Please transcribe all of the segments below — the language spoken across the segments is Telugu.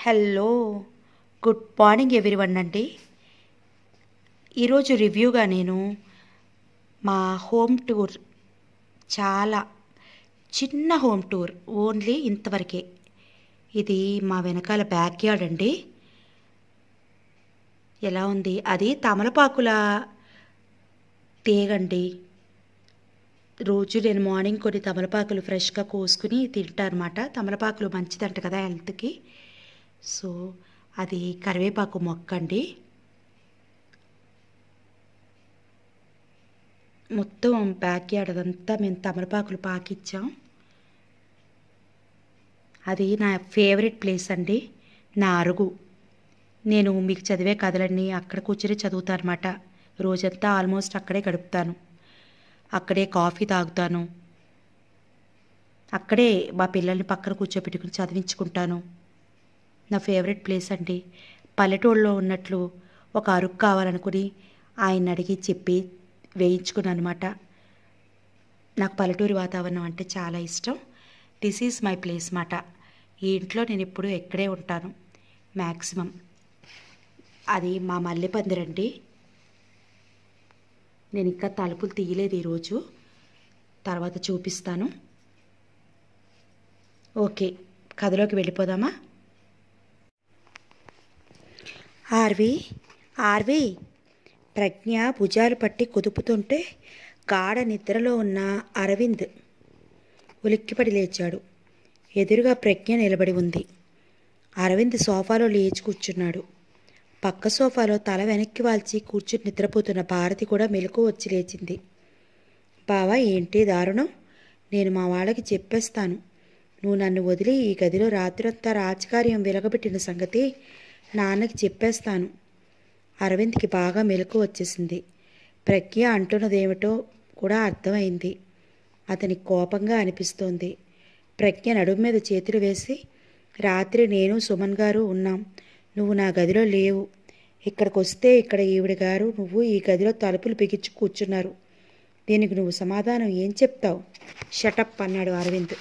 హలో గుడ్ మార్నింగ్ ఎవ్రీవన్ అండి ఈరోజు రివ్యూగా నేను మా హోమ్ టూర్ చాలా చిన్న హోమ్ టూర్ ఓన్లీ ఇంతవరకే ఇది మా వెనకాల బ్యాక్ యార్డ్ అండి ఎలా ఉంది అది తమలపాకుల తీగండి రోజు నేను మార్నింగ్ కొన్ని తమలపాకులు ఫ్రెష్గా కోసుకుని తింటా అనమాట తమలపాకులు మంచిదంట కదా హెల్త్కి సో అది కరివేపాకు మొక్క అండి మొత్తం బ్యాక్ యార్డ్ అదంతా మేము తమలపాకులు పాకిచ్చాం అది నా ఫేవరెట్ ప్లేస్ అండి నా అరుగు నేను మీకు చదివే కథలన్నీ అక్కడ కూర్చొని చదువుతాను అనమాట రోజంతా ఆల్మోస్ట్ అక్కడే గడుపుతాను అక్కడే కాఫీ తాగుతాను అక్కడే మా పిల్లల్ని పక్కన కూర్చోబెట్టుకుని చదివించుకుంటాను నా ఫేవరెట్ ప్లేస్ అండి పల్లెటూళ్ళలో ఉన్నట్లు ఒక అరుగు కావాలనుకుని ఆయన అడిగి చెప్పి వేయించుకున్నాను అనమాట నాకు పల్లెటూరి వాతావరణం అంటే చాలా ఇష్టం దిస్ ఈజ్ మై ప్లేస్ మాట ఈ ఇంట్లో నేను ఎప్పుడు ఎక్కడే ఉంటాను మ్యాక్సిమం అది మా మల్లె పందిరండి నేను ఇంకా తలుపులు తీయలేదు ఈరోజు తర్వాత చూపిస్తాను ఓకే కథలోకి వెళ్ళిపోదామా ఆర్వి ఆర్వి ప్రజ్ఞ భుజాలు పట్టి కుదుపుతుంటే గాఢ నిద్రలో ఉన్న అరవింద్ ఉలిక్కిపడి లేచాడు ఎదురుగా ప్రజ్ఞ నిలబడి ఉంది అరవింద్ సోఫాలో లేచి కూర్చున్నాడు పక్క సోఫాలో తల వెనక్కి వాల్చి కూర్చుని నిద్రపోతున్న భారతి కూడా మెలకు వచ్చి లేచింది బావా ఏంటి దారుణం నేను మా వాళ్ళకి చెప్పేస్తాను నువ్వు నన్ను వదిలి ఈ గదిలో రాత్రంతా రాజకార్యం వెలగబెట్టిన సంగతి నాన్నకి చెప్పేస్తాను అరవింద్కి బాగా మెలకు వచ్చేసింది ప్రజ్ఞ అంటున్నదేమిటో కూడా అర్థమైంది అతని కోపంగా అనిపిస్తోంది ప్రజ్ఞ నడుము మీద చేతులు వేసి రాత్రి నేను సుమన్ గారు ఉన్నాం నువ్వు నా గదిలో లేవు ఇక్కడికి వస్తే ఇక్కడ ఈవిడ గారు నువ్వు ఈ గదిలో తలుపులు బిగించి కూర్చున్నారు దీనికి నువ్వు సమాధానం ఏం చెప్తావు షటప్ అన్నాడు అరవింద్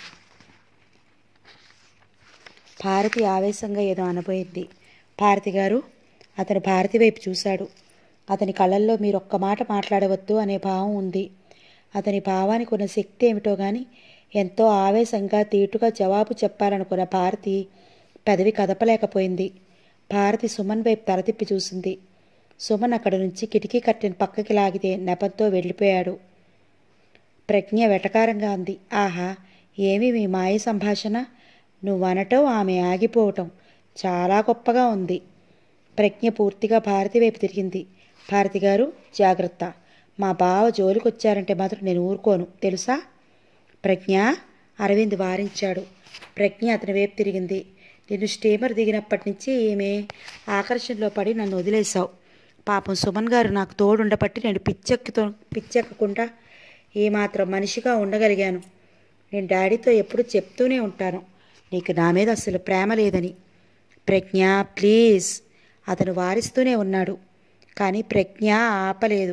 భారతి ఆవేశంగా ఏదో అనబోయింది భారతి గారు అతను భారతి వైపు చూశాడు అతని కళ్ళల్లో మీరు ఒక్క మాట మాట్లాడవద్దు అనే భావం ఉంది అతని భావానికి ఉన్న శక్తి ఏమిటో కానీ ఎంతో ఆవేశంగా తీటుగా జవాబు చెప్పాలనుకున్న భారతి పెదవి కదపలేకపోయింది భారతి సుమన్ వైపు తల తిప్పి చూసింది సుమన్ అక్కడి నుంచి కిటికీ కట్టిన పక్కకి లాగితే నెపంతో వెళ్ళిపోయాడు ప్రజ్ఞ వెటకారంగా అంది ఆహా ఏమి మీ మాయ సంభాషణ నువ్వనటం ఆమె ఆగిపోవటం చాలా గొప్పగా ఉంది ప్రజ్ఞ పూర్తిగా భారతి వైపు తిరిగింది భారతి గారు జాగ్రత్త మా బావ జోలికొచ్చారంటే మాత్రం నేను ఊరుకోను తెలుసా ప్రజ్ఞ అరవింద్ వారించాడు ప్రజ్ఞ అతని వైపు తిరిగింది నేను స్టీమర్ దిగినప్పటి నుంచి ఈమె ఆకర్షణలో పడి నన్ను వదిలేశావు పాపం సుమన్ గారు నాకు తోడుండబట్టి నేను పిచ్చెక్కుతో పిచ్చెక్కకుండా ఏమాత్రం మనిషిగా ఉండగలిగాను నేను డాడీతో ఎప్పుడు చెప్తూనే ఉంటాను నీకు నా మీద అసలు ప్రేమ లేదని ప్రజ్ఞ ప్లీజ్ అతను వారిస్తూనే ఉన్నాడు కానీ ప్రజ్ఞ ఆపలేదు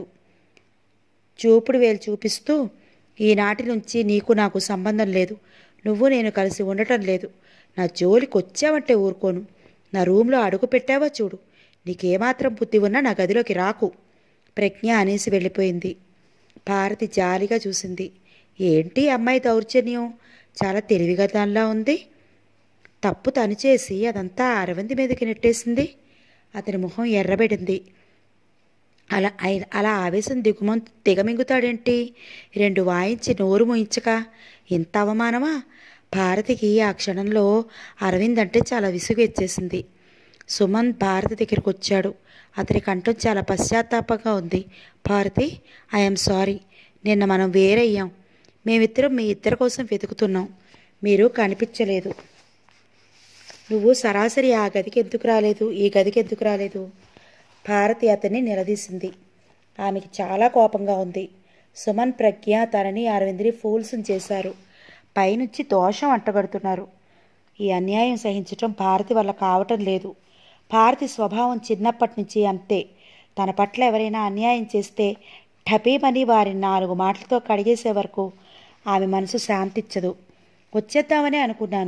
చూపుడు వేలు చూపిస్తూ ఈనాటి నుంచి నీకు నాకు సంబంధం లేదు నువ్వు నేను కలిసి ఉండటం లేదు నా జోలికి వచ్చావంటే ఊరుకోను నా రూమ్లో అడుగు పెట్టావా చూడు నీకేమాత్రం బుద్ధి ఉన్నా నా గదిలోకి రాకు ప్రజ్ఞ అనేసి వెళ్ళిపోయింది భారతి జాలిగా చూసింది ఏంటి అమ్మాయి దౌర్జన్యం చాలా తెలివిగా దానిలా ఉంది తప్పు తను చేసి అదంతా అరవింద్ మీదకి నెట్టేసింది అతని మొహం ఎర్రబెడింది అలా అలా ఆవేశం దిగుమ దిగమింగుతాడేంటి రెండు వాయించి నోరు మోయించక ఇంత అవమానమా భారతికి ఆ క్షణంలో అరవింద్ అంటే చాలా విసుగు ఎచ్చేసింది సుమన్ భారతి దగ్గరికి వచ్చాడు అతని కంఠం చాలా పశ్చాత్తాపంగా ఉంది భారతి ఐఎమ్ సారీ నిన్న మనం వేరయ్యాం మేమిద్దరం మీ ఇద్దరి కోసం వెతుకుతున్నాం మీరు కనిపించలేదు నువ్వు సరాసరి ఆ గదికి ఎందుకు రాలేదు ఈ గదికి ఎందుకు రాలేదు భారతి అతన్ని నిలదీసింది ఆమెకి చాలా కోపంగా ఉంది సుమన్ ప్రజ్ఞ తనని అరవింద్ని ఫూల్స్ని చేశారు పైనుంచి దోషం అంటగడుతున్నారు ఈ అన్యాయం సహించటం భారతి వల్ల కావటం లేదు భారతి స్వభావం చిన్నప్పటి నుంచి అంతే తన పట్ల ఎవరైనా అన్యాయం చేస్తే ఠపీమని వారి నాలుగు మాటలతో కడిగేసే వరకు ఆమె మనసు శాంతించదు వచ్చేద్దామనే అనుకున్నాను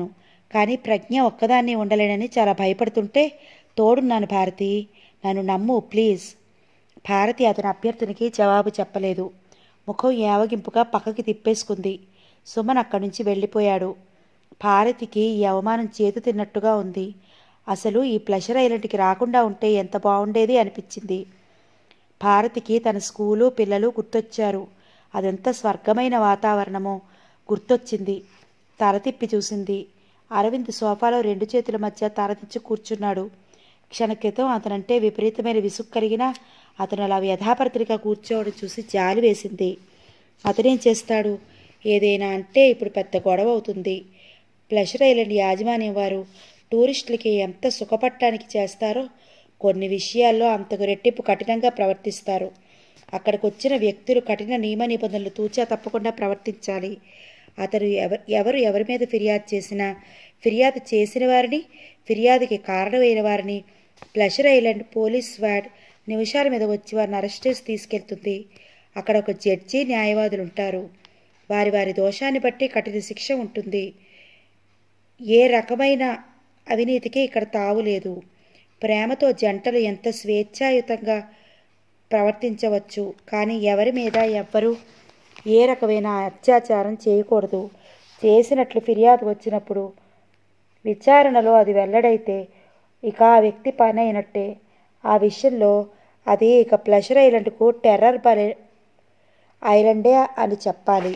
కానీ ప్రజ్ఞ ఒక్కదాన్ని ఉండలేనని చాలా భయపడుతుంటే తోడున్నాను భారతి నన్ను నమ్ము ప్లీజ్ భారతి అతని అభ్యర్థనకి జవాబు చెప్పలేదు ముఖం యావగింపుగా పక్కకి తిప్పేసుకుంది సుమన్ అక్కడి నుంచి వెళ్ళిపోయాడు భారతికి ఈ అవమానం చేతు తిన్నట్టుగా ఉంది అసలు ఈ ప్లెషర్ ఐలండ్కి రాకుండా ఉంటే ఎంత బాగుండేది అనిపించింది భారతికి తన స్కూలు పిల్లలు గుర్తొచ్చారు అదెంత స్వర్గమైన వాతావరణమో గుర్తొచ్చింది తల తిప్పి చూసింది అరవింద్ సోఫాలో రెండు చేతుల మధ్య తలదించి కూర్చున్నాడు క్షణ క్రితం అతనంటే విపరీతమైన విసుగు కలిగినా అతను అలా యథాపరతిగా కూర్చోవడం చూసి జాలి వేసింది అతనేం చేస్తాడు ఏదైనా అంటే ఇప్పుడు పెద్ద గొడవ అవుతుంది ప్లెషర్ ఐలాండ్ యాజమాన్యం వారు టూరిస్టులకి ఎంత సుఖపట్టానికి చేస్తారో కొన్ని విషయాల్లో అంతకు రెట్టింపు కఠినంగా ప్రవర్తిస్తారు అక్కడికి వచ్చిన వ్యక్తులు కఠిన నియమ నిబంధనలు తూచా తప్పకుండా ప్రవర్తించాలి అతను ఎవరు ఎవరు ఎవరి మీద ఫిర్యాదు చేసినా ఫిర్యాదు చేసిన వారిని ఫిర్యాదుకి కారణమైన వారిని ప్లెషర్ ఐలాండ్ పోలీస్ వార్డ్ నిమిషాల మీద వచ్చి వారిని అరెస్ట్ చేసి తీసుకెళ్తుంది అక్కడ ఒక జడ్జి న్యాయవాదులు ఉంటారు వారి వారి దోషాన్ని బట్టి కఠిన శిక్ష ఉంటుంది ఏ రకమైన అవినీతికి ఇక్కడ తావు లేదు ప్రేమతో జంటలు ఎంత స్వేచ్ఛాయుతంగా ప్రవర్తించవచ్చు కానీ ఎవరి మీద ఎవ్వరూ ఏ రకమైన అత్యాచారం చేయకూడదు చేసినట్లు ఫిర్యాదు వచ్చినప్పుడు విచారణలో అది వెల్లడైతే ఇక ఆ వ్యక్తి పని అయినట్టే ఆ విషయంలో అది ఇక ప్లెషర్ ఐలాండ్కు టెర్రర్ పని ఐలాండే అని చెప్పాలి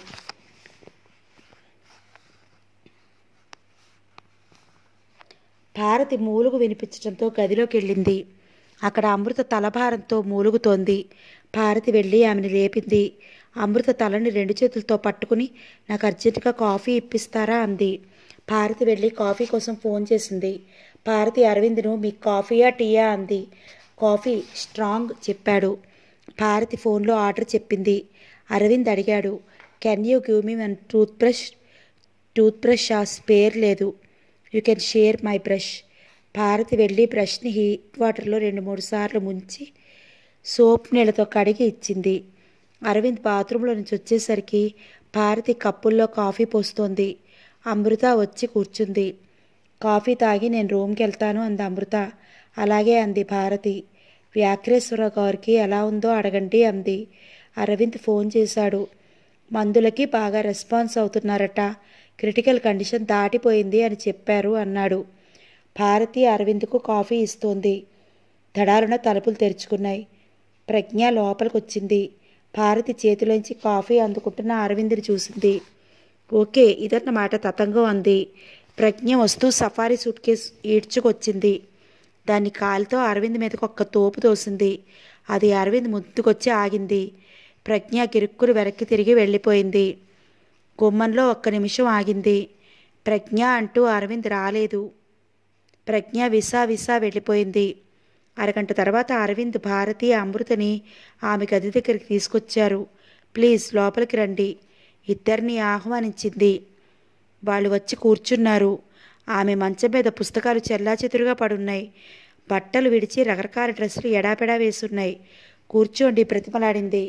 భారతి మూలుగు వినిపించడంతో గదిలోకి వెళ్ళింది అక్కడ అమృత తలభారంతో మూలుగుతోంది భారతి వెళ్ళి ఆమెను లేపింది అమృత తలని రెండు చేతులతో పట్టుకుని నాకు అర్జెంటుగా కాఫీ ఇప్పిస్తారా అంది భారతి వెళ్ళి కాఫీ కోసం ఫోన్ చేసింది భారతి అరవింద్ను మీకు కాఫీయా టీయా అంది కాఫీ స్ట్రాంగ్ చెప్పాడు భారతి ఫోన్లో ఆర్డర్ చెప్పింది అరవింద్ అడిగాడు can you give me one toothbrush toothbrush ఆ స్పేర్ లేదు you can share my brush Bharati వెళ్ళి బ్రష్ని హీట్ వాటర్లో రెండు మూడు సార్లు ముంచి సోప్ నీళ్ళతో కడిగి ఇచ్చింది అరవింద్ బాత్రూంలో నుంచి వచ్చేసరికి భారతి కప్పుల్లో కాఫీ పోస్తోంది అమృత వచ్చి కూర్చుంది కాఫీ తాగి నేను రూమ్కి వెళ్తాను అంది అమృత అలాగే అంది భారతి వ్యాఘ్రేశ్వర గారికి ఎలా ఉందో అడగండి అంది అరవింద్ ఫోన్ చేశాడు మందులకి బాగా రెస్పాన్స్ అవుతున్నారట క్రిటికల్ కండిషన్ దాటిపోయింది అని చెప్పారు అన్నాడు భారతి అరవింద్కు కాఫీ ఇస్తోంది దడాలున తలుపులు తెరుచుకున్నాయి ప్రజ్ఞ లోపలికొచ్చింది భారతి చేతిలోంచి కాఫీ అందుకుంటున్న అరవింద్ని చూసింది ఓకే ఇదన్నమాట తతంగం అంది ప్రజ్ఞ వస్తూ సఫారీ సూట్ కేస్ ఈడ్చుకొచ్చింది దాన్ని కాలుతో అరవింద్ మీదకి ఒక్క తోపు తోసింది అది అరవింద్ ముద్దుకొచ్చి ఆగింది ప్రజ్ఞ కిరుక్కులు వెనక్కి తిరిగి వెళ్ళిపోయింది గుమ్మంలో ఒక్క నిమిషం ఆగింది ప్రజ్ఞ అంటూ అరవింద్ రాలేదు ప్రజ్ఞ విసా విసా వెళ్ళిపోయింది అరగంట తర్వాత అరవింద్ భారతి అమృతని ఆమె గది దగ్గరికి తీసుకొచ్చారు ప్లీజ్ లోపలికి రండి ఇద్దరిని ఆహ్వానించింది వాళ్ళు వచ్చి కూర్చున్నారు ఆమె మంచం మీద పుస్తకాలు చెల్లాచెదురుగా పడున్నాయి బట్టలు విడిచి రకరకాల డ్రెస్సులు ఎడాపెడా వేసున్నాయి కూర్చోండి ప్రతిమలాడింది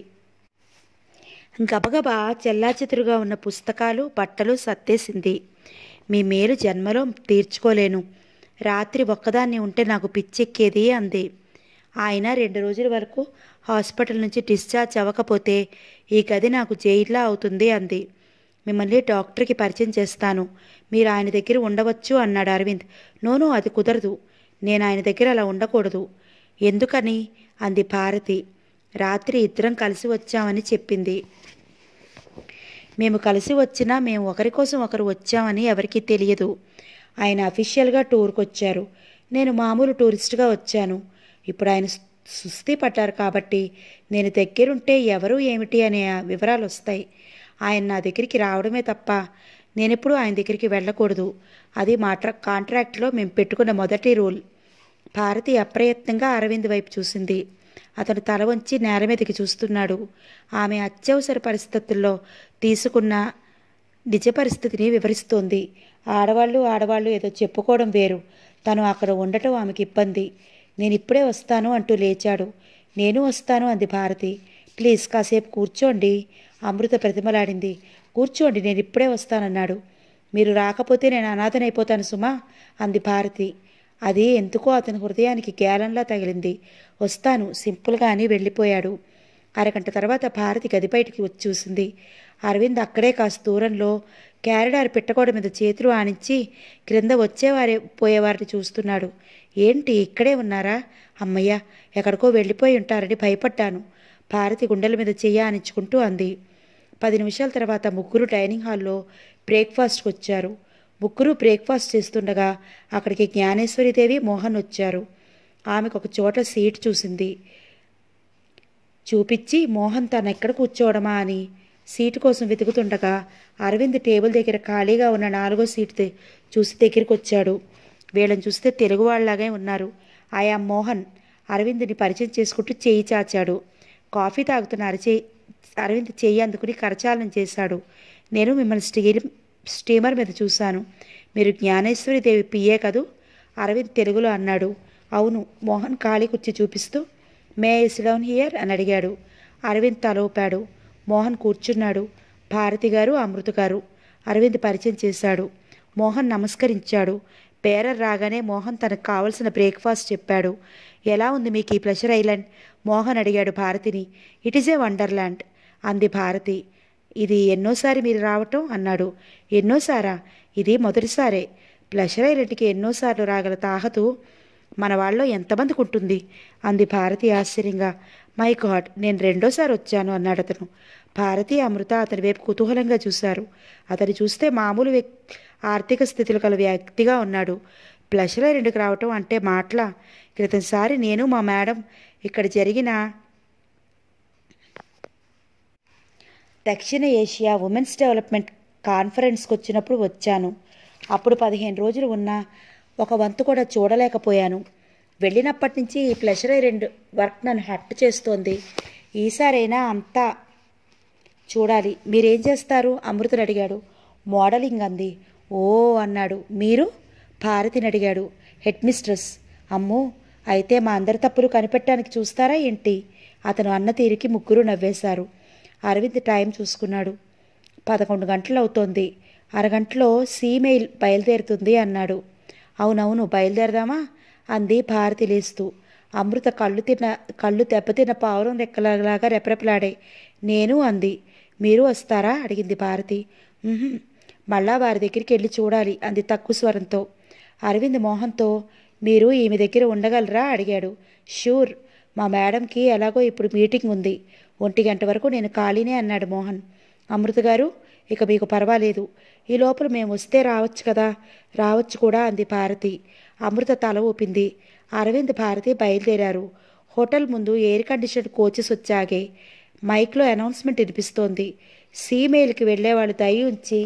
గబగబా చెల్లాచెదురుగా ఉన్న పుస్తకాలు బట్టలు సర్దేసింది మీ మేలు జన్మలో తీర్చుకోలేను రాత్రి ఒక్కదాన్ని ఉంటే నాకు పిచ్చెక్కేది అంది ఆయన రెండు రోజుల వరకు హాస్పిటల్ నుంచి డిశ్చార్జ్ అవ్వకపోతే ఈ గది నాకు జైల్లా అవుతుంది అంది మిమ్మల్ని డాక్టర్కి పరిచయం చేస్తాను మీరు ఆయన దగ్గర ఉండవచ్చు అన్నాడు అరవింద్ నోను అది కుదరదు నేను ఆయన దగ్గర అలా ఉండకూడదు ఎందుకని అంది భారతి రాత్రి ఇద్దరం కలిసి వచ్చామని చెప్పింది మేము కలిసి వచ్చినా మేము ఒకరి కోసం ఒకరు వచ్చామని ఎవరికీ తెలియదు ఆయన అఫీషియల్గా టూర్కి వచ్చారు నేను మామూలు టూరిస్ట్గా వచ్చాను ఇప్పుడు ఆయన సుస్థి పడ్డారు కాబట్టి నేను దగ్గరుంటే ఎవరు ఏమిటి అనే వివరాలు వస్తాయి ఆయన నా దగ్గరికి రావడమే తప్ప నేనెప్పుడు ఆయన దగ్గరికి వెళ్ళకూడదు అది మా ట్ర కాంట్రాక్ట్లో మేము పెట్టుకున్న మొదటి రూల్ భారతి అప్రయత్నంగా అరవింద్ వైపు చూసింది అతను తల వంచి నేల మీదకి చూస్తున్నాడు ఆమె అత్యవసర పరిస్థితుల్లో తీసుకున్న నిజ పరిస్థితిని వివరిస్తోంది ఆడవాళ్ళు ఆడవాళ్ళు ఏదో చెప్పుకోవడం వేరు తను అక్కడ ఉండటం ఆమెకి ఇబ్బంది నేను ఇప్పుడే వస్తాను అంటూ లేచాడు నేను వస్తాను అంది భారతి ప్లీజ్ కాసేపు కూర్చోండి అమృత ప్రతిమలాడింది కూర్చోండి నేను ఇప్పుడే వస్తానన్నాడు మీరు రాకపోతే నేను అనాథనైపోతాను సుమా అంది భారతి అది ఎందుకో అతని హృదయానికి గేలంలా తగిలింది వస్తాను సింపుల్గా అని వెళ్ళిపోయాడు అరగంట తర్వాత భారతి గది బయటికి వచ్చి చూసింది అరవింద్ అక్కడే కాస్త దూరంలో క్యారిడార్ పెట్టగోడ మీద చేతులు ఆనించి క్రింద వచ్చేవారే పోయేవారిని చూస్తున్నాడు ఏంటి ఇక్కడే ఉన్నారా అమ్మయ్య ఎక్కడికో వెళ్ళిపోయి ఉంటారని భయపడ్డాను భారతి గుండెల మీద చెయ్య ఆనించుకుంటూ అంది పది నిమిషాల తర్వాత ముగ్గురు డైనింగ్ హాల్లో బ్రేక్ఫాస్ట్కి వచ్చారు ముగ్గురు బ్రేక్ఫాస్ట్ చేస్తుండగా అక్కడికి జ్ఞానేశ్వరిదేవి మోహన్ వచ్చారు ఆమెకు ఒక చోట సీట్ చూసింది చూపించి మోహన్ తను ఎక్కడ కూర్చోవడమా అని సీటు కోసం వెతుకుతుండగా అరవింద్ టేబుల్ దగ్గర ఖాళీగా ఉన్న నాలుగో సీట్ ది- చూసి దగ్గరికి వచ్చాడు వీళ్ళని చూస్తే తెలుగు వాళ్ళలాగే ఉన్నారు ఆయా మోహన్ అరవింద్ని పరిచయం చేసుకుంటూ చేయి చాచాడు కాఫీ తాగుతున్న అరచే అరవింద్ చెయ్యి అందుకుని కరచాలనం చేశాడు నేను మిమ్మల్ని స్టీర్ స్టీమర్ మీద చూశాను మీరు జ్ఞానేశ్వరి దేవి పిఏ కదూ అరవింద్ తెలుగులో అన్నాడు అవును మోహన్ ఖాళీ కుర్చీ చూపిస్తూ మే ఇస్ డౌన్ హియర్ అని అడిగాడు అరవింద్ తలూపాడు మోహన్ కూర్చున్నాడు భారతి గారు అమృత గారు అరవింద్ పరిచయం చేశాడు మోహన్ నమస్కరించాడు బేరర్ రాగానే మోహన్ తనకు కావలసిన బ్రేక్ఫాస్ట్ చెప్పాడు ఎలా ఉంది మీకు ఈ ప్లెషర్ ఐలాండ్ మోహన్ అడిగాడు భారతిని ఇట్ ఈజ్ ఏ వండర్లాండ్ అంది భారతి ఇది ఎన్నోసారి మీరు రావటం అన్నాడు ఎన్నోసారా ఇది మొదటిసారే ప్లెషర్ ఐలాండ్కి ఎన్నోసార్లు రాగల తాహతు మన వాళ్ళలో ఎంతమందికి ఉంటుంది అంది భారతి ఆశ్చర్యంగా మై గాడ్ నేను రెండోసారి వచ్చాను అన్నాడు అతను భారతి అమృత అతని వైపు కుతూహలంగా చూశారు అతను చూస్తే మామూలు వ్యక్ ఆర్థిక స్థితులు కల వ్యక్తిగా ఉన్నాడు ప్లెషర్ ఐలాండ్కి రావటం అంటే మాటల క్రితంసారి నేను మా మేడం ఇక్కడ జరిగిన దక్షిణ ఏషియా ఉమెన్స్ డెవలప్మెంట్ కాన్ఫరెన్స్కి వచ్చినప్పుడు వచ్చాను అప్పుడు పదిహేను రోజులు ఉన్నా ఒక వంతు కూడా చూడలేకపోయాను వెళ్ళినప్పటి నుంచి ఈ ప్లెషర్ ఐలాండ్ వర్క్ నన్ను హట్ చేస్తోంది ఈసారైనా అంతా చూడాలి మీరేం చేస్తారు అమృతని అడిగాడు మోడలింగ్ అంది ఓ అన్నాడు మీరు భారతిని అడిగాడు హెడ్ మిస్ట్రెస్ అమ్మో అయితే మా అందరి తప్పులు కనిపెట్టడానికి చూస్తారా ఏంటి అతను అన్న తీరికి ముగ్గురు నవ్వేశారు అరవింద్ టైం చూసుకున్నాడు పదకొండు గంటలు అవుతోంది అరగంటలో సీమెయిల్ బయలుదేరుతుంది అన్నాడు అవునవును బయలుదేరదామా అంది భారతి లేస్తూ అమృత కళ్ళు తిన్న కళ్ళు దెబ్బతిన్న పావురం రెక్కలాగా రెపరెపలాడాయి నేను అంది మీరు వస్తారా అడిగింది భారతి "ఉహుం, మళ్ళా వారి దగ్గరికి వెళ్ళి చూడాలి అంది తక్కువ స్వరంతో అరవింద్ మోహన్తో మీరు ఈమె దగ్గర ఉండగలరా అడిగాడు షూర్ మా మేడంకి ఎలాగో ఇప్పుడు మీటింగ్ ఉంది ఒంటి గంట వరకు నేను ఖాళీనే అన్నాడు మోహన్ అమృత గారు ఇక మీకు పర్వాలేదు ఈ లోపల మేము వస్తే రావచ్చు కదా రావచ్చు కూడా అంది భారతి అమృత తల ఊపింది అరవింద్ భారతి బయలుదేరారు హోటల్ ముందు ఎయిర్ కండిషన్ కోచెస్ వచ్చాగే మైక్లో అనౌన్స్మెంట్ వినిపిస్తోంది సీమెయిల్కి వెళ్ళేవాళ్ళు దయ ఉంచి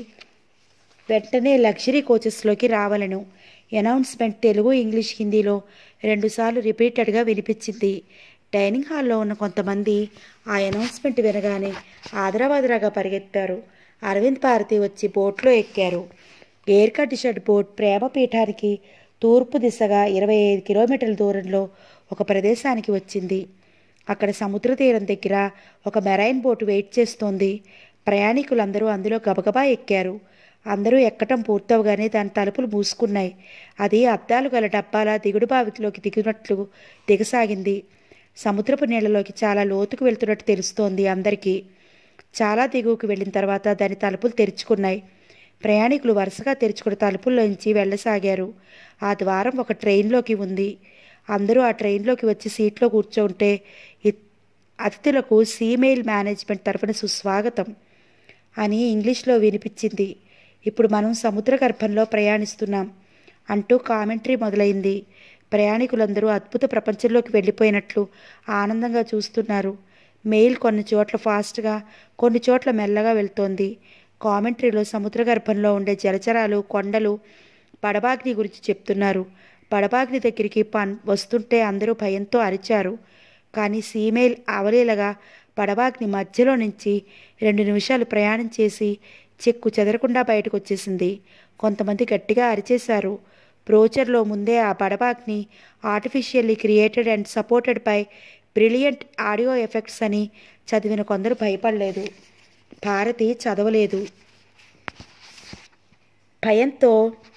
వెంటనే లగ్జరీ కోచెస్లోకి రావాలను అనౌన్స్మెంట్ తెలుగు ఇంగ్లీష్ హిందీలో రెండుసార్లు రిపీటెడ్గా వినిపించింది డైనింగ్ హాల్లో ఉన్న కొంతమంది ఆ అనౌన్స్మెంట్ వినగానే ఆదరాబాదరాగా పరిగెత్తారు అరవింద్ భారతి వచ్చి బోట్లో ఎక్కారు ఎయిర్ కండిషన్ బోట్ ప్రేమపీఠానికి తూర్పు దిశగా ఇరవై ఐదు కిలోమీటర్ల దూరంలో ఒక ప్రదేశానికి వచ్చింది అక్కడ సముద్ర తీరం దగ్గర ఒక మెరైన్ బోటు వెయిట్ చేస్తోంది ప్రయాణికులందరూ అందులో గబగబా ఎక్కారు అందరూ ఎక్కటం పూర్తవగానే దాని తలుపులు మూసుకున్నాయి అది అద్దాలు గల డబ్బాల దిగుడు బావిలోకి దిగినట్లు దిగసాగింది సముద్రపు నీళ్ళలోకి చాలా లోతుకు వెళ్తున్నట్టు తెలుస్తోంది అందరికీ చాలా దిగువకు వెళ్ళిన తర్వాత దాని తలుపులు తెరుచుకున్నాయి ప్రయాణికులు వరుసగా తెరుచుకున్న తలుపుల్లోంచి వెళ్ళసాగారు ఆ ద్వారం ఒక ట్రైన్లోకి ఉంది అందరూ ఆ ట్రైన్లోకి వచ్చి సీట్లో కూర్చుంటే ఇ- అతిథులకు సీమెయిల్ మేనేజ్మెంట్ తరఫున సుస్వాగతం అని ఇంగ్లీష్లో వినిపించింది ఇప్పుడు మనం సముద్ర గర్భంలో ప్రయాణిస్తున్నాం అంటూ కామెంటరీ మొదలైంది ప్రయాణికులందరూ అద్భుత ప్రపంచంలోకి వెళ్ళిపోయినట్లు ఆనందంగా చూస్తున్నారు మెయిల్ కొన్ని చోట్ల ఫాస్ట్గా కొన్ని చోట్ల మెల్లగా వెళ్తోంది కామెంటరీలో సముద్ర గర్భంలో ఉండే జలచరాలు కొండలు పడబాగ్ని గురించి చెప్తున్నారు పడబాగ్ని దగ్గరికి పన్ వస్తుంటే అందరూ భయంతో అరిచారు కానీ సీమెయిల్ అవలీలగా పడబాగ్ని మధ్యలో నుంచి రెండు నిమిషాలు ప్రయాణం చేసి చెక్కు చెదరకుండా బయటకు వచ్చేసింది కొంతమంది గట్టిగా అరిచేశారు బ్రోచర్లో ముందే ఆ పడబాగ్ని artificially created and supported by brilliant audio effects అని చదివిన కొందరు భయపడలేదు భారతి చదవలేదు భయంతో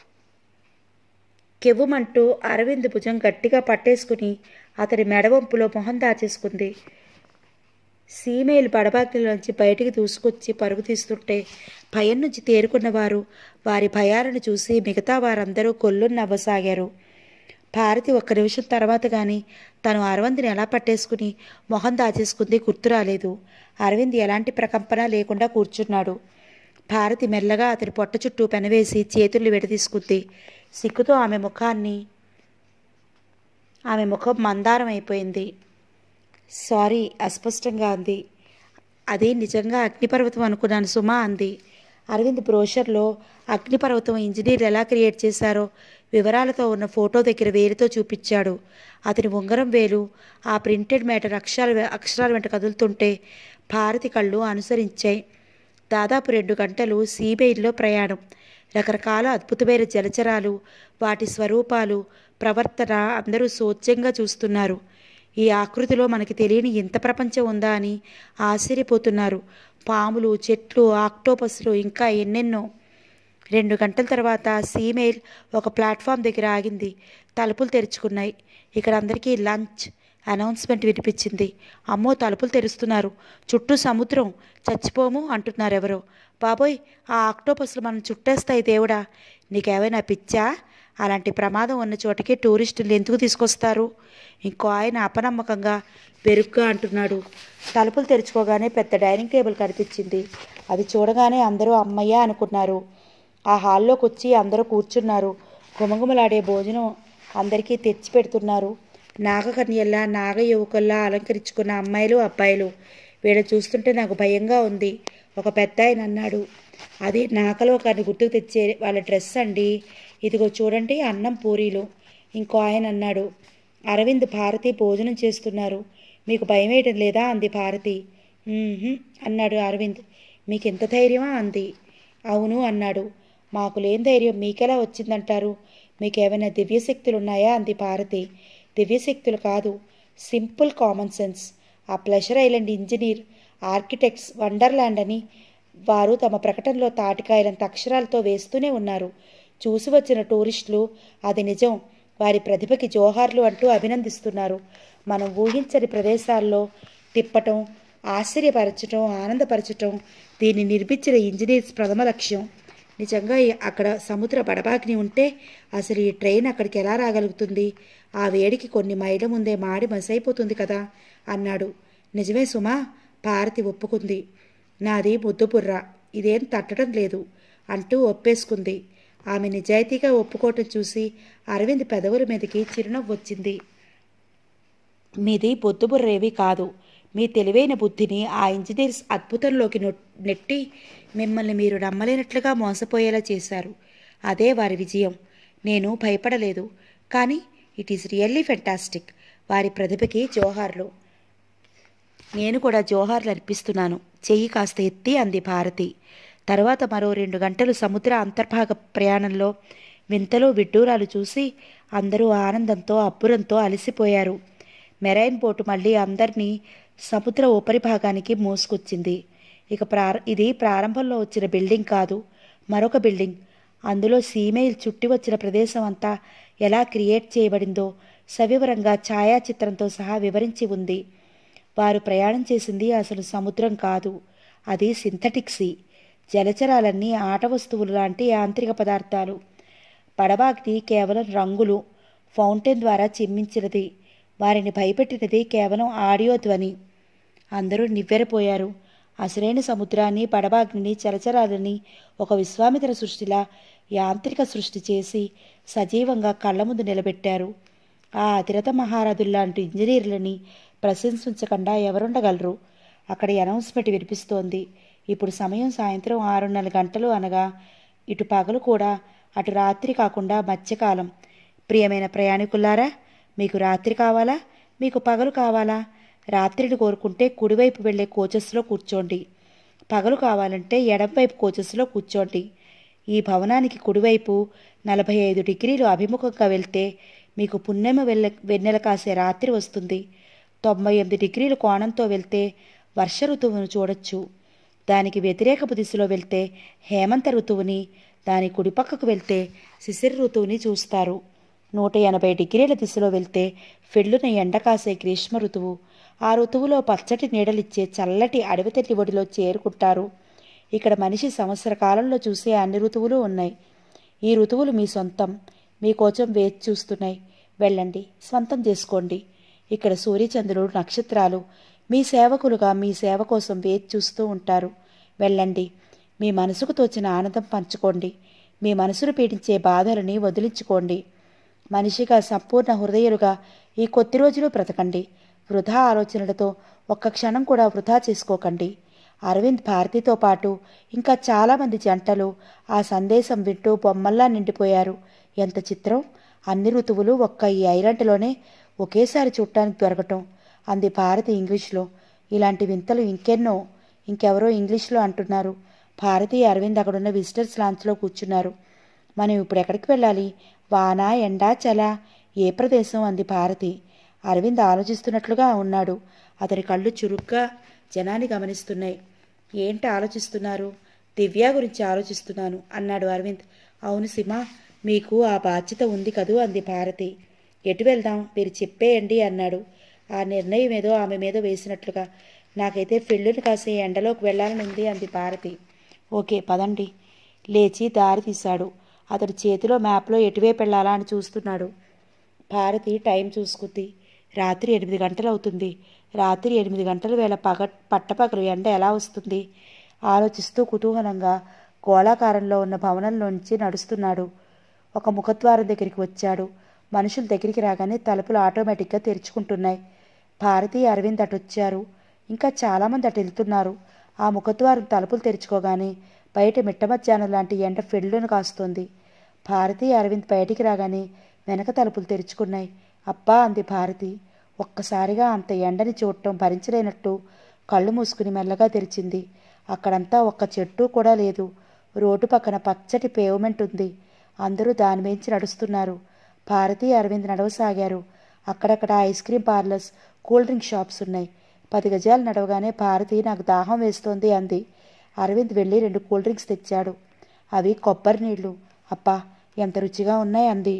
కెవ్వుమంటూ అరవింద్ భుజం గట్టిగా పట్టేసుకుని అతని మెడవంపులో మొహం దాచేసుకుంది సీమేలు బడబాగ్నిలోంచి బయటికి దూసుకొచ్చి పరుగు తీస్తుంటే భయం నుంచి తేరుకున్నవారు వారి భయాలను చూసి మిగతా వారందరూ కొల్లుని నవ్వసాగారు భారతి ఒక్క నిమిషం తర్వాత కానీ తను అరవింద్ని ఎలా పట్టేసుకుని మొహం దాచేసుకుంది గుర్తు రాలేదు అరవింద్ ఎలాంటి ప్రకంపన లేకుండా కూర్చున్నాడు భారతి మెల్లగా అతని పొట్ట చుట్టూ పెనవేసి చేతుల్ని విడదీసుకుంది సిగ్గుతో ఆమె ముఖాన్ని ఆమె ముఖం మందారం అయిపోయింది సారీ అస్పష్టంగా అంది అది నిజంగా అగ్నిపర్వతం అనుకున్నాను సుమా అంది అరవింద్ బ్రోషర్లో అగ్నిపర్వతం ఇంజనీర్ ఎలా క్రియేట్ చేశారో వివరాలతో ఉన్న ఫోటో దగ్గర వేలుతో చూపించాడు అతని ఉంగరం వేలు ఆ ప్రింటెడ్ మ్యాటర్ అక్షరాల అక్షరాల వెంట కదులుతుంటే భారతి కళ్ళు అనుసరించాయి దాదాపు రెండు గంటలు సీబెయిల్లో ప్రయాణం రకరకాల అద్భుతమైన జలచరాలు వాటి స్వరూపాలు ప్రవర్తన అందరూ సోచ్యంగా చూస్తున్నారు ఈ ఆకృతిలో మనకి తెలియని ఇంత ప్రపంచం ఉందా అని ఆశ్చర్యపోతున్నారు పాములు చెట్లు ఆక్టోపస్లు ఇంకా ఎన్నెన్నో రెండు గంటల తర్వాత సీమెయిల్ ఒక ప్లాట్ఫామ్ దగ్గర ఆగింది తలుపులు తెరుచుకున్నాయి ఇక్కడ అందరికీ లంచ్ అనౌన్స్మెంట్ వినిపించింది అమ్మో తలుపులు తెరుస్తున్నారు చుట్టూ సముద్రం చచ్చిపోము అంటున్నారు ఎవరో బాబోయ్ ఆ ఆక్టోపస్లు మనం చుట్టేస్తాయి దేవుడా నీకేమైనా పిచ్చా అలాంటి ప్రమాదం ఉన్న చోటకి టూరిస్టులు ఎందుకు తీసుకొస్తారు ఇంకో ఆయన అపనమ్మకంగా బెరుగ్గా అంటున్నాడు తలుపులు తెరుచుకోగానే పెద్ద డైనింగ్ టేబుల్ కనిపించింది అది చూడగానే అందరూ అమ్మయ్య అనుకున్నారు ఆ హాల్లోకి వచ్చి అందరూ కూర్చున్నారు గుమగుమలాడే భోజనం అందరికీ తెచ్చి పెడుతున్నారు నాగకన్యల్లా నాగ యువకుల్లా అలంకరించుకున్న అమ్మాయిలు అబ్బాయిలు వీళ్ళని చూస్తుంటే నాకు భయంగా ఉంది ఒక పెద్ద ఆయన అన్నాడు అది నాకలో కానీ గుర్తుకు తెచ్చే వాళ్ళ డ్రెస్ అండి ఇదిగో చూడండి అన్నం పూరీలు ఇంకో ఆయన అన్నాడు అరవింద్ భారతి భోజనం చేస్తున్నారు మీకు భయం వేయటం లేదా అంది భారతి "మ్మ్హ్మ్," అన్నాడు అరవింద్ మీకు ఎంత ధైర్యమా అంది అవును అన్నాడు మాకు లేని ధైర్యం మీకెలా వచ్చిందంటారు మీకేమైనా దివ్యశక్తులు ఉన్నాయా అంది భారతి దివ్యశక్తులు కాదు సింపుల్ కామన్ సెన్స్ ఆ pleasure island engineer architects wonderland అని వారు తమ ప్రకటనలో తాటికాయలంత అక్షరాలతో వేస్తూనే ఉన్నారు చూసి వచ్చిన టూరిస్టులు అది నిజం వారి ప్రతిభకి జోహార్లు అంటూ అభినందిస్తున్నారు మనం ఊహించని ప్రదేశాల్లో తిప్పటం ఆశ్చర్యపరచటం ఆనందపరచటం దీన్ని నిర్మించిన ఇంజనీర్స్ ప్రథమ లక్ష్యం నిజంగా ఈ- అక్కడ సముద్ర బడబాగ్ని ఉంటే అసలు ఈ ట్రైన్ అక్కడికి ఎలా రాగలుగుతుంది ఆ వేడికి కొన్ని మైళ్ళ ముందే మాడి మసైపోతుంది కదా అన్నాడు నిజమే సుమా భారతి ఒప్పుకుంది నాది ముద్దుపుర్ర ఇదేం తట్టడం లేదు అంటూ ఒప్పేసుకుంది ఆమె నిజాయితీగా ఒప్పుకోవటం చూసి అరవింద్ పెదవుల మీదకి చిరునవ్వు వచ్చింది మీది బొద్దుబుర్రేవి కాదు మీ తెలివైన బుద్ధిని ఆ ఇంజనీర్స్ అద్భుతంలోకి నొ- నెట్టి మిమ్మల్ని మీరు నమ్మలేనట్లుగా మోసపోయేలా చేశారు అదే వారి విజయం నేను భయపడలేదు కానీ ఇట్ ఈస్ రియల్లీ ఫెంటాస్టిక్ వారి ప్రతిభకి జోహార్లు నేను కూడా జోహార్లు అర్పిస్తున్నాను చెయ్యి కాస్త ఎత్తి అంది భారతి తర్వాత మరో రెండు గంటలు సముద్ర అంతర్భాగ ప్రయాణంలో వింతలు విడ్డూరాలు చూసి అందరూ ఆనందంతో అబ్బురంతో అలసిపోయారు మెరైన్ బోటు మళ్ళీ అందరినీ సముద్ర ఉపరిభాగానికి మోసుకొచ్చింది ఇక ప్రార ఇది ప్రారంభంలో వచ్చిన బిల్డింగ్ కాదు మరొక బిల్డింగ్ అందులో సీమెయిల్ చుట్టి వచ్చిన ప్రదేశం అంతా ఎలా క్రియేట్ చేయబడిందో సవివరంగా ఛాయాచిత్రంతో సహా వివరించి ఉంది వారు ప్రయాణం చేసింది అసలు సముద్రం కాదు అది సింథటిక్ సీ జలచరాలన్నీ ఆట వస్తువులు లాంటి యాంత్రిక పదార్థాలు పడవాగ్ని కేవలం రంగులు ఫౌంటైన్ ద్వారా చిమ్మించినది వారిని భయపెట్టినది కేవలం ఆడియో ధ్వని అందరూ నివ్వెరపోయారు అసలైన సముద్రాన్ని పడబాగ్ని చలచరాలని ఒక విశ్వామిత్ర సృష్టిలా యాంత్రిక సృష్టి చేసి సజీవంగా కళ్ళ ముందు నిలబెట్టారు ఆ అతిరథ మహారథుల్లాంటి ఇంజనీర్లని ప్రశంసించకుండా ఎవరుండగలరు అక్కడ అనౌన్స్మెంట్ వినిపిస్తోంది ఇప్పుడు సమయం సాయంత్రం ఆరున్నర గంటలు అనగా ఇటు పగలు కూడా అటు రాత్రి కాకుండా మధ్యకాలం ప్రియమైన ప్రయాణికులారా మీకు రాత్రి కావాలా మీకు పగలు కావాలా రాత్రిని కోరుకుంటే కుడివైపు వెళ్ళే కోచెస్లో కూర్చోండి పగలు కావాలంటే ఎడంవైపు కోచెస్లో కూర్చోండి ఈ భవనానికి కుడివైపు నలభై ఐదు డిగ్రీలు అభిముఖంగా వెళ్తే మీకు పున్నెమ వెళ్ళ వెన్నెల కాసే రాత్రి వస్తుంది తొంభై ఎనిమిది డిగ్రీల కోణంతో వెళ్తే వర్ష ఋతువును చూడొచ్చు దానికి వ్యతిరేకపు దిశలో వెళ్తే హేమంత ఋతువుని దాని కుడిపక్కకు వెళ్తే శిశిర ఋతువుని చూస్తారు నూట ఎనభై డిగ్రీల దిశలో వెళ్తే ఫెళ్ళున ఎండ కాసే గ్రీష్మ ఋతువు ఆ ఋతువులో పచ్చటి నీడలిచ్చే చల్లటి అడవి తల్లి ఒడిలో చేరుకుంటారు ఇక్కడ మనిషి సంవత్సర కాలంలో చూసే అన్ని ఋతువులు ఉన్నాయి ఈ ఋతువులు మీ సొంతం మీకోసం వేచి చూస్తున్నాయి వెళ్ళండి స్వంతం చేసుకోండి ఇక్కడ సూర్యచంద్రుడు నక్షత్రాలు మీ సేవకులుగా మీ సేవ కోసం వేచి చూస్తూ ఉంటారు వెళ్ళండి మీ మనసుకు తోచిన ఆనందం పంచుకోండి మీ మనసును పీడించే బాధలని వదిలించుకోండి మనిషిగా సంపూర్ణ హృదయులుగా ఈ కొద్ది రోజులు బ్రతకండి వృధా ఆలోచనలతో ఒక్క క్షణం కూడా వృధా చేసుకోకండి అరవింద్ భారతితో పాటు ఇంకా చాలామంది జంటలు ఆ సందేశం వింటూ బొమ్మల్లా నిండిపోయారు ఎంత చిత్రం అన్ని ఋతువులు ఒక్క ఈ ఐలాండ్లోనే ఒకేసారి చూడటానికి దొరకటం అంది భారతి ఇంగ్లీష్లో ఇలాంటి వింతలు ఇంకెన్నో ఇంకెవరో ఇంగ్లీష్లో అంటున్నారు భారతి అరవింద్ అక్కడున్న విజిటర్స్ లాంచ్లో కూర్చున్నారు మనం ఇప్పుడు ఎక్కడికి వెళ్ళాలి వాన ఎండా చల ఏ ప్రదేశం అంది భారతి అరవింద్ ఆలోచిస్తున్నట్లుగా ఉన్నాడు అతని కళ్ళు చురుగ్గా జనాన్ని గమనిస్తున్నాయి ఏంటి ఆలోచిస్తున్నారు దివ్య గురించి ఆలోచిస్తున్నాను అన్నాడు అరవింద్ అవును సిమా మీకు ఆ బాధ్యత ఉంది కదూ అంది భారతి ఎటు వెళ్దాం మీరు చెప్పేయండి అన్నాడు ఆ నిర్ణయం ఏదో ఆమె మీద వేసినట్లుగా నాకైతే ఫెళ్ళుని కాసే ఎండలోకి వెళ్ళాలని ఉంది అంది భారతి ఓకే పదండి లేచి దారి తీశాడు అతడి చేతిలో మ్యాప్లో ఎటువైపు వెళ్ళాలా అని చూస్తున్నాడు భారతి టైం చూసుకుంది రాత్రి ఎనిమిది గంటలు అవుతుంది రాత్రి ఎనిమిది గంటల వేళ పగ పట్టపగలు ఎండ ఎలా వస్తుంది ఆలోచిస్తూ కుతూహలంగా గోళాకారంలో ఉన్న భవనంలోంచి నడుస్తున్నాడు ఒక ముఖద్వారం దగ్గరికి వచ్చాడు మనుషుల దగ్గరికి రాగానే తలుపులు ఆటోమేటిక్గా తెరుచుకుంటున్నాయి భారతి అరవింద్ అటు వచ్చారు ఇంకా చాలామంది అటు వెళ్తున్నారు ఆ ముఖద్వారం తలుపులు తెరుచుకోగానే బయట మిట్ట మధ్యాహ్నం లాంటి ఎండ ఫెళ్ళును కాస్తోంది భారతి అరవింద్ బయటికి రాగానే వెనక తలుపులు తెరుచుకున్నాయి అబ్బా అంది భారతి ఒక్కసారిగా అంత ఎండని చూడటం భరించలేనట్టు కళ్ళు మూసుకుని మెల్లగా తెరిచింది అక్కడంతా ఒక్క చెట్టు కూడా లేదు రోడ్డు పక్కన పచ్చటి పేవ్మెంట్ ఉంది అందరూ దాని మించి నడుస్తున్నారు భారతి అరవింద్ నడవసాగారు అక్కడక్కడ ice cream parlours cool drink shops ఉన్నాయి పది గజాలు నడవగానే భారతి నాకు దాహం వేస్తోంది అంది అరవింద్ వెళ్ళి రెండు కూల్ డ్రింక్స్ తెచ్చాడు అవి కొబ్బరి నీళ్లు అబ్బా ఎంత రుచిగా ఉన్నాయి అంది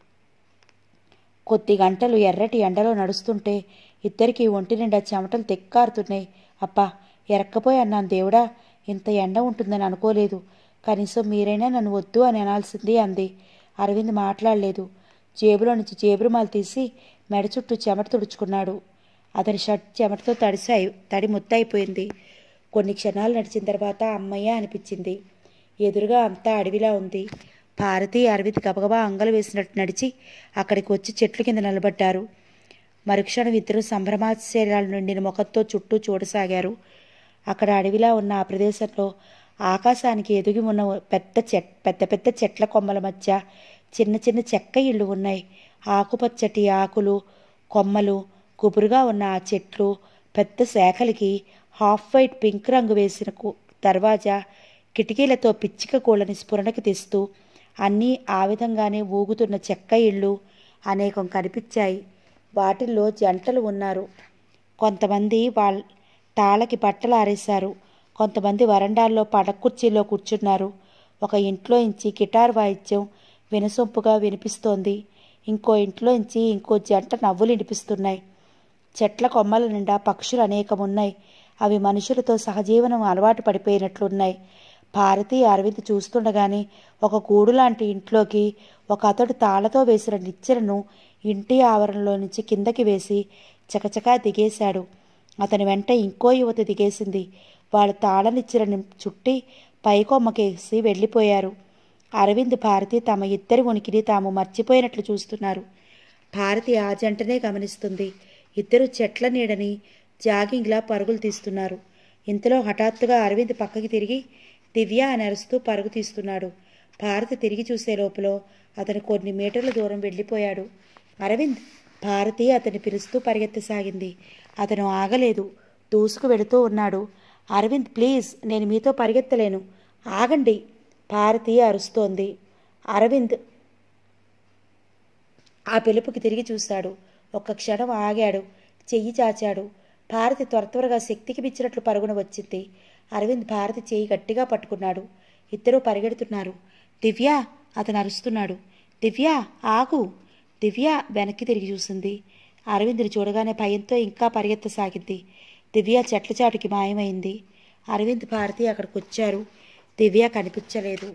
కొద్ది గంటలు ఎర్రటి ఎండలో నడుస్తుంటే ఇద్దరికి ఒంటి నిండా చెమటలు తెక్కారుతున్నాయి అబ్బా ఎరక్కపోయి అన్నాను దేవుడా ఇంత ఎండ ఉంటుందని అనుకోలేదు కనీసం మీరైనా నన్ను వద్దు అని అనాల్సింది అంది అరవింద్ మాట్లాడలేదు జేబులో నుంచి జేబురుమాలు తీసి మెడ చుట్టూ చెమట తుడుచుకున్నాడు అతని షర్ట్ చెమటతో తడిసాయి తడి ముత్తైపోయింది కొన్ని క్షణాలు నడిచిన తర్వాత అమ్మయ్య అనిపించింది ఎదురుగా అంతా అడవిలా ఉంది భారతి అరవింద్ గబగబా అంగలు వేసినట్టు నడిచి అక్కడికి వచ్చి చెట్ల కింద నిలబడ్డారు మరుక్షణం ఇద్దరు సంభ్రమాశ్చర్యాల నిండిన ముఖంతో చుట్టూ చూడసాగారు అక్కడ అడవిలా ఉన్న ఆ ప్రదేశంలో ఆకాశానికి ఎదుగి ఉన్న పెద్ద చెట్ పెద్ద పెద్ద చెట్ల కొమ్మల మధ్య చిన్న చిన్న చెక్క ఇళ్ళు ఉన్నాయి ఆకుపచ్చటి ఆకులు కొమ్మలు గుబురుగా ఉన్న ఆ చెట్లు పెద్ద శాఖలకి హాఫ్ వైట్ పింక్ రంగు వేసిన కు- దర్వాజా కిటికీలతో పిచ్చిక కూళ్ళని స్ఫురణకి తెస్తూ అన్నీ ఆ విధంగానే ఊగుతున్న చెక్క ఇళ్ళు అనేకం కనిపించాయి వాటిల్లో జంటలు ఉన్నారు కొంతమంది వాళ్ళ తాళకి బట్టలు ఆరేశారు కొంతమంది వరండాల్లో పడక కుర్చీలో కూర్చున్నారు ఒక ఇంట్లో ఇంచి గిటార్ వాయిద్యం వినసొంపుగా వినిపిస్తోంది ఇంకో ఇంట్లో ఇంచి ఇంకో జంట నవ్వులు వినిపిస్తున్నాయి చెట్ల కొమ్మల నిండా పక్షులు అనేకమున్నాయి అవి మనుషులతో సహజీవనం అలవాటు పడిపోయినట్లున్నాయి భారతి అరవింద్ చూస్తుండగానే ఒక గూడు లాంటి ఇంట్లోకి ఒక అతడు తాళతో వేసిన నిచ్చెనను ఇంటి ఆవరణలో నుంచి కిందకి వేసి చకచకా దిగేశాడు అతని వెంట ఇంకో యువత దిగేసింది వాళ్ళు తాళనిచ్చెనని చుట్టి పైకొమ్మకేసి వెళ్ళిపోయారు అరవింద్ భారతి తమ ఇద్దరి ఉనికిని తాము మర్చిపోయినట్లు చూస్తున్నారు భారతి ఆ జంటనే గమనిస్తుంది ఇద్దరు చెట్ల నీడని జాగింగ్లా పరుగులు తీస్తున్నారు ఇంతలో హఠాత్తుగా అరవింద్ పక్కకి తిరిగి దివ్య అని అరుస్తూ పరుగు తీస్తున్నాడు భారతి తిరిగి చూసే లోపల అతను కొన్ని మీటర్ల దూరం వెళ్ళిపోయాడు అరవింద్ భారతి అతన్ని పిలుస్తూ పరిగెత్తసాగింది అతను ఆగలేదు దూసుకు వెళుతూ ఉన్నాడు అరవింద్ ప్లీజ్ నేను మీతో పరిగెత్తలేను ఆగండి భారతి అరుస్తోంది అరవింద్ ఆ పిలుపుకి తిరిగి చూశాడు ఒక్క క్షణం ఆగాడు చెయ్యి చాచాడు భారతి త్వర త్వరగా శక్తికి మించినట్లు పరుగున వచ్చింది అరవింద్ భారతి చెయ్యి గట్టిగా పట్టుకున్నాడు ఇద్దరూ పరిగెడుతున్నారు దివ్య అతను అరుస్తున్నాడు దివ్య ఆగు దివ్య వెనక్కి తిరిగి చూసింది అరవింద్ని చూడగానే భయంతో ఇంకా పరిగెత్తసాగింది దివ్య చెట్ల చాటుకి మాయమైంది అరవింద్ భారతి అక్కడికి వచ్చారు దివ్య కనిపించలేదు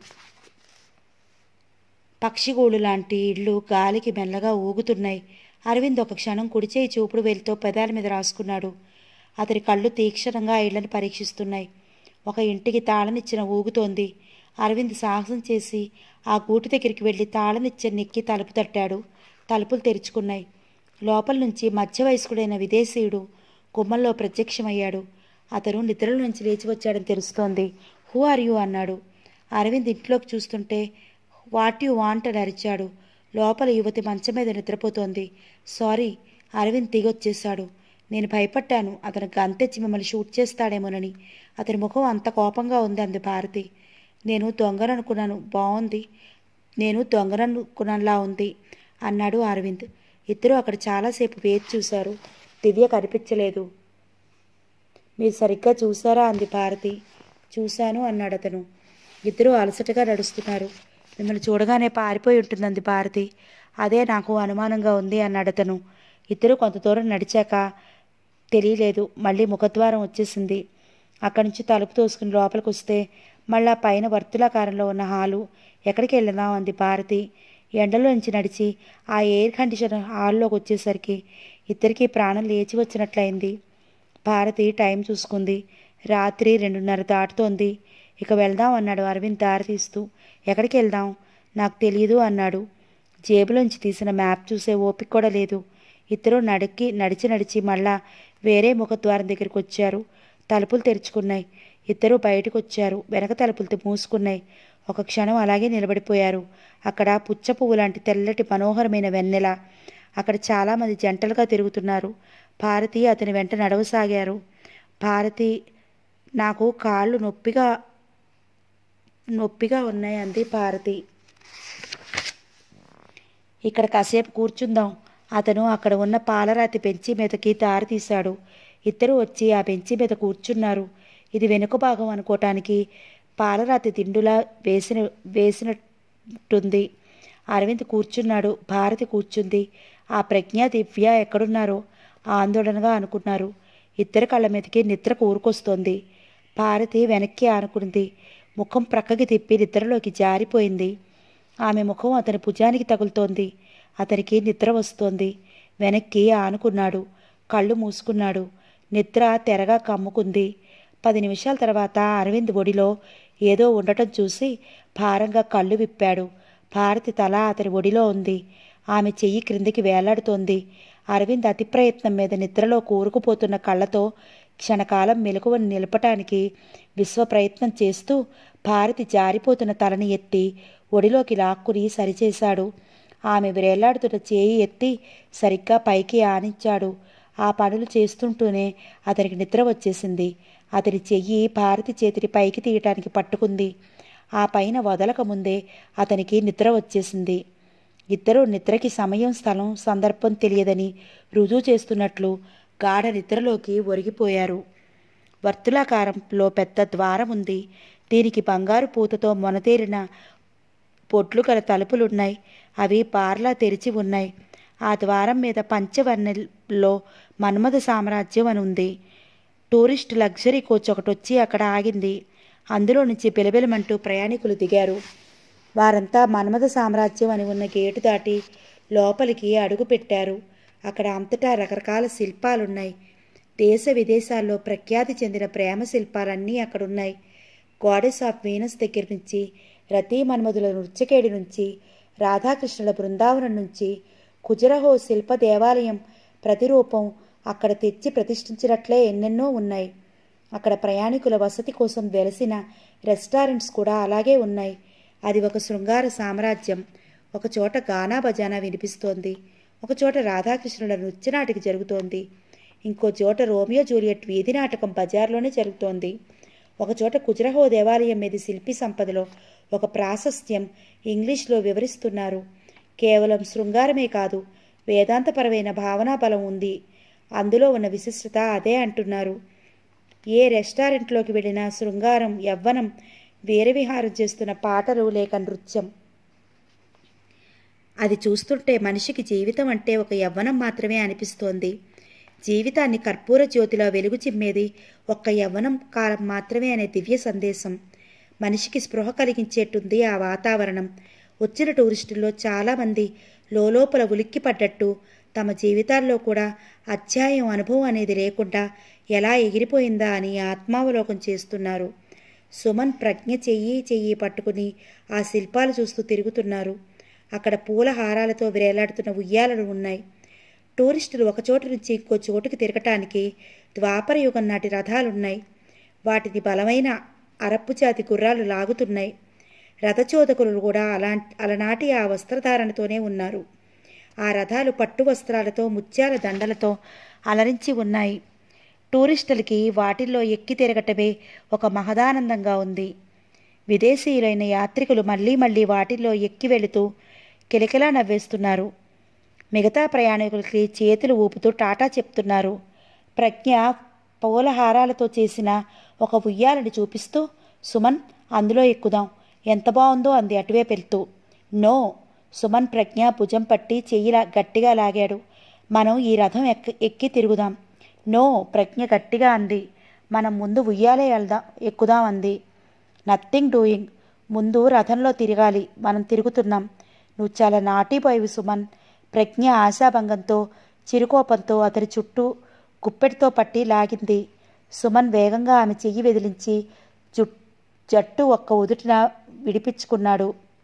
పక్షిగూడు లాంటి ఇళ్ళు గాలికి మెల్లగా ఊగుతున్నాయి అరవింద్ ఒక క్షణం కుడిచేయి చూపుడు వేలితో పెదాల మీద రాసుకున్నాడు అతని కళ్ళు తీక్షణంగా ఆ ఇళ్లను పరీక్షిస్తున్నాయి ఒక ఇంటికి తాళనిచ్చిన ఊగుతోంది అరవింద్ సాహసం చేసి ఆ గూటి దగ్గరికి వెళ్ళి తాళనిచ్చిన నెక్కి తలుపు తట్టాడు తలుపులు తెరుచుకున్నాయి లోపల నుంచి మధ్య వయస్కుడైన విదేశీయుడు గుమ్మంలో ప్రత్యక్షమయ్యాడు అతను నిద్రల నుంచి లేచి వచ్చాడని తెలుస్తోంది హూ ఆర్ యూ అన్నాడు అరవింద్ ఇంట్లోకి చూస్తుంటే వాట్ యు వాంట్ అని అరిచాడు లోపల యువతి మంచం మీద నిద్రపోతోంది సారీ అరవింద్ దిగొచ్చేశాడు నేను భయపడ్డాను అతను గంతెచ్చి మిమ్మల్ని షూట్ చేస్తాడేమోనని అతని ముఖం అంత కోపంగా ఉంది అంది భారతి నేను దొంగననుకున్నాను బాగుంది నేను దొంగననుకున్నలా ఉంది అన్నాడు అరవింద్ ఇద్దరూ అక్కడ చాలాసేపు వేచి చూశారు దివ్య కనిపించలేదు మీరు సరిగ్గా చూసారా అంది భారతి చూశాను అన్నాడు అతను ఇద్దరూ అలసటగా నడుస్తున్నారు మిమ్మల్ని చూడగానే పారిపోయి ఉంటుందంది భారతి అదే నాకు అనుమానంగా ఉంది అన్నాడు అతను ఇద్దరు కొంత దూరం నడిచాక తెలియలేదు మళ్ళీ ముఖద్వారం వచ్చేసింది అక్కడి నుంచి తలుపు తోసుకుని లోపలికి వస్తే మళ్ళా పైన వర్తులాకారంలో ఉన్న హాలు ఎక్కడికి వెళ్దాం అంది భారతి ఎండలో నుంచి నడిచి ఆ ఎయిర్ కండిషనర్ హాల్లోకి వచ్చేసరికి ఇద్దరికీ ప్రాణం లేచి వచ్చినట్లయింది భారతి టైం చూసుకుంది రాత్రి రెండున్నర దాటుతోంది ఇక వెళ్దాం అన్నాడు అరవింద్ దారి తీస్తూ ఎక్కడికి వెళ్దాం నాకు తెలియదు అన్నాడు జేబులోంచి తీసిన మ్యాప్ చూసే ఓపిక కూడా లేదు ఇద్దరు నడికి నడిచి నడిచి మళ్ళా వేరే ముఖద్వారం దగ్గరికి వచ్చారు తలుపులు తెరుచుకున్నాయి ఇద్దరు బయటకు వచ్చారు వెనక తలుపులతో మూసుకున్నాయి ఒక క్షణం అలాగే నిలబడిపోయారు అక్కడ పుచ్చ పువ్వు లాంటి తెల్లటి మనోహరమైన వెన్నెల అక్కడ చాలామంది జంటలుగా తిరుగుతున్నారు భారతి అతని వెంట నడవసాగారు భారతి నాకు కాళ్ళు నొప్పిగా నొప్పిగా ఉన్నాయి అంది భారతి ఇక్కడ కాసేపు కూర్చుందాం అతను అక్కడ ఉన్న పాలరాతి బెంచి మీదకి దారి తీశాడు ఇద్దరు వచ్చి ఆ బెంచి మీద కూర్చున్నారు ఇది వెనుక భాగం అనుకోవటానికి పాలరాతి దిండులా వేసిన వేసినట్టుంది అరవింద్ కూర్చున్నాడు భారతి కూర్చుంది ఆ ప్రజ్ఞ దివ్య ఎక్కడున్నారో ఆందోళనగా అనుకున్నారు ఇద్దరి కళ్ళ మీదకి నిద్ర కూరుకొస్తోంది భారతి వెనక్కి ఆనుకుంది ముఖం ప్రక్కకి తిప్పి నిద్రలోకి జారిపోయింది ఆమె ముఖం అతని భుజానికి తగులుతోంది అతనికి నిద్ర వస్తోంది వెనక్కి ఆనుకున్నాడు కళ్ళు మూసుకున్నాడు నిద్ర తెరగా కమ్ముకుంది పది నిమిషాల తర్వాత అరవింద్ ఒడిలో ఏదో ఉండటం చూసి భారంగా కళ్ళు విప్పాడు భారతి తల అతని ఒడిలో ఉంది ఆమె చెయ్యి క్రిందికి వేలాడుతోంది అరవింద్ అతి ప్రయత్నం మీద నిద్రలో కూరుకుపోతున్న కళ్ళతో క్షణకాలం మెలకువను నిలపటానికి విశ్వ ప్రయత్నం చేస్తూ భారతి జారిపోతున్న తలని ఎత్తి ఒడిలోకి లాక్కుని సరిచేశాడు ఆమె వేలాడుతున్న చేయి ఎత్తి సరిగ్గా పైకి ఆనించాడు ఆ పనులు చేస్తుంటూనే అతనికి నిద్ర వచ్చేసింది అతని చెయ్యి భారతి చేతిని పైకి తీయటానికి పట్టుకుంది ఆ పైన వదలక ముందే అతనికి నిద్ర వచ్చేసింది ఇద్దరూ నిద్రకి సమయం స్థలం సందర్భం తెలియదని రుజువు చేస్తున్నట్లు గాఢ నిద్రలోకి ఒరిగిపోయారు వర్తులాకారంలో పెద్ద ద్వారం ఉంది దీనికి బంగారు పూతతో మొనతేరిన పొట్లు గల తలుపులున్నాయి అవి బార్లా తెరిచి ఉన్నాయి ఆ ద్వారం మీద పంచవర్ణలో మన్మథ సామ్రాజ్యం అని ఉంది టూరిస్ట్ లగ్జరీ కోచ్ ఒకటి వచ్చి అక్కడ ఆగింది అందులో నుంచి పిలబిలమంటూ ప్రయాణికులు దిగారు వారంతా మన్మథ సామ్రాజ్యం అని ఉన్న గేటు దాటి లోపలికి అడుగు పెట్టారు అక్కడ అంతటా రకరకాల శిల్పాలున్నాయి దేశ విదేశాల్లో ప్రఖ్యాతి చెందిన ప్రేమ శిల్పాలన్నీ అక్కడున్నాయి గాడెస్ ఆఫ్ వీనస్ దగ్గర నుంచి రతీ మన్మధుల నృత్యకేడి నుంచి రాధాకృష్ణుల బృందావనం నుంచి కుజరహో శిల్ప దేవాలయం ప్రతిరూపం అక్కడ తెచ్చి ప్రతిష్ఠించినట్లే ఎన్నెన్నో ఉన్నాయి అక్కడ ప్రయాణికుల వసతి కోసం వెలసిన రెస్టారెంట్స్ కూడా అలాగే ఉన్నాయి అది ఒక శృంగార సామ్రాజ్యం ఒక చోట గానా బజానా వినిపిస్తోంది ఒక చోట రాధాకృష్ణుల నృత్యనాటిక జరుగుతోంది ఇంకో చోట రోమియో జూలియట్ వీధి నాటకం బజార్లోనే జరుగుతోంది ఒక చోట కుజరహో దేవాలయం మీద శిల్పి సంపదలో ఒక ప్రాశస్త్యం ఇంగ్లీష్లో వివరిస్తున్నారు కేవలం శృంగారమే కాదు వేదాంతపరమైన భావనా బలం ఉంది అందులో ఉన్న విశిష్టత అదే అంటున్నారు ఏ రెస్టారెంట్లోకి వెళ్ళినా శృంగారం యవ్వనం వీరవిహారం చేస్తున్న పాటలు లేక నృత్యం అది చూస్తుంటే మనిషికి జీవితం అంటే ఒక యవ్వనం మాత్రమే అనిపిస్తోంది జీవితాన్ని కర్పూర జ్యోతిలో వెలుగు చిమ్మేది ఒక్క యవ్వనం కాలం మాత్రమే అనే దివ్య సందేశం మనిషికి స్పృహ కలిగించేట్టుంది ఆ వాతావరణం వచ్చిన టూరిస్టుల్లో చాలామంది లోపల ఉలిక్కి పడ్డట్టు తమ జీవితాల్లో కూడా అధ్యాయం అనుభవం అనేది లేకుండా ఎలా ఎగిరిపోయిందా అని ఆత్మావలోకం చేస్తున్నారు సుమన్ ప్రజ్ఞ చెయ్యి చెయ్యి పట్టుకుని ఆ శిల్పాలు చూస్తూ తిరుగుతున్నారు అక్కడ పూల హారాలతో వేలాడుతున్న ఉయ్యాలలు ఉన్నాయి టూరిస్టులు ఒక చోటు నుంచి ఇంకో చోటుకి తిరగటానికి ద్వాపర యుగం నాటి రథాలున్నాయి వాటిని బలమైన అరప్పు జాతి గుర్రాలు లాగుతున్నాయి రథచోదకులు కూడా అలా అలనాటి ఆ వస్త్రధారణతోనే ఉన్నారు ఆ రథాలు పట్టు వస్త్రాలతో ముత్యాల దండలతో అలరించి ఉన్నాయి టూరిస్టులకి వాటిల్లో ఎక్కి తిరగటమే ఒక మహదానందంగా ఉంది విదేశీయులైన యాత్రికులు మళ్ళీ మళ్ళీ వాటిల్లో ఎక్కి వెళుతూ కిలకిలా నవ్వేస్తున్నారు మిగతా ప్రయాణికులకి చేతులు ఊపుతూ టాటా చెప్తున్నారు ప్రజ్ఞ పూలహారాలతో చేసిన ఒక ఉయ్యాలని చూపిస్తూ సుమన్ అందులో ఎక్కుదాం ఎంత బాగుందో అంది అటువైపు వెళ్తూ నో సుమన్ ప్రజ్ఞ భుజం పట్టి చెయ్యిలా గట్టిగా లాగాడు మనం ఈ రథం ఎక్కి ఎక్కి తిరుగుదాం నో ప్రజ్ఞ గట్టిగా అంది మనం ముందు ఉయ్యాలే వెళ్దాం ఎక్కుదాం అంది నథింగ్ డూయింగ్ ముందు రథంలో తిరగాలి మనం తిరుగుతున్నాం నువ్వు చాలా నాటిపోయేవి సుమన్ ప్రజ్ఞ ఆశాభంగంతో చిరుకోపంతో అతని చుట్టూ గుప్పెటితో పట్టి లాగింది సుమన్ వేగంగా ఆమె చెయ్యి వెదిలించి జు జట్టు ఒక్క ఉదుటిన విడిపించుకున్నాడు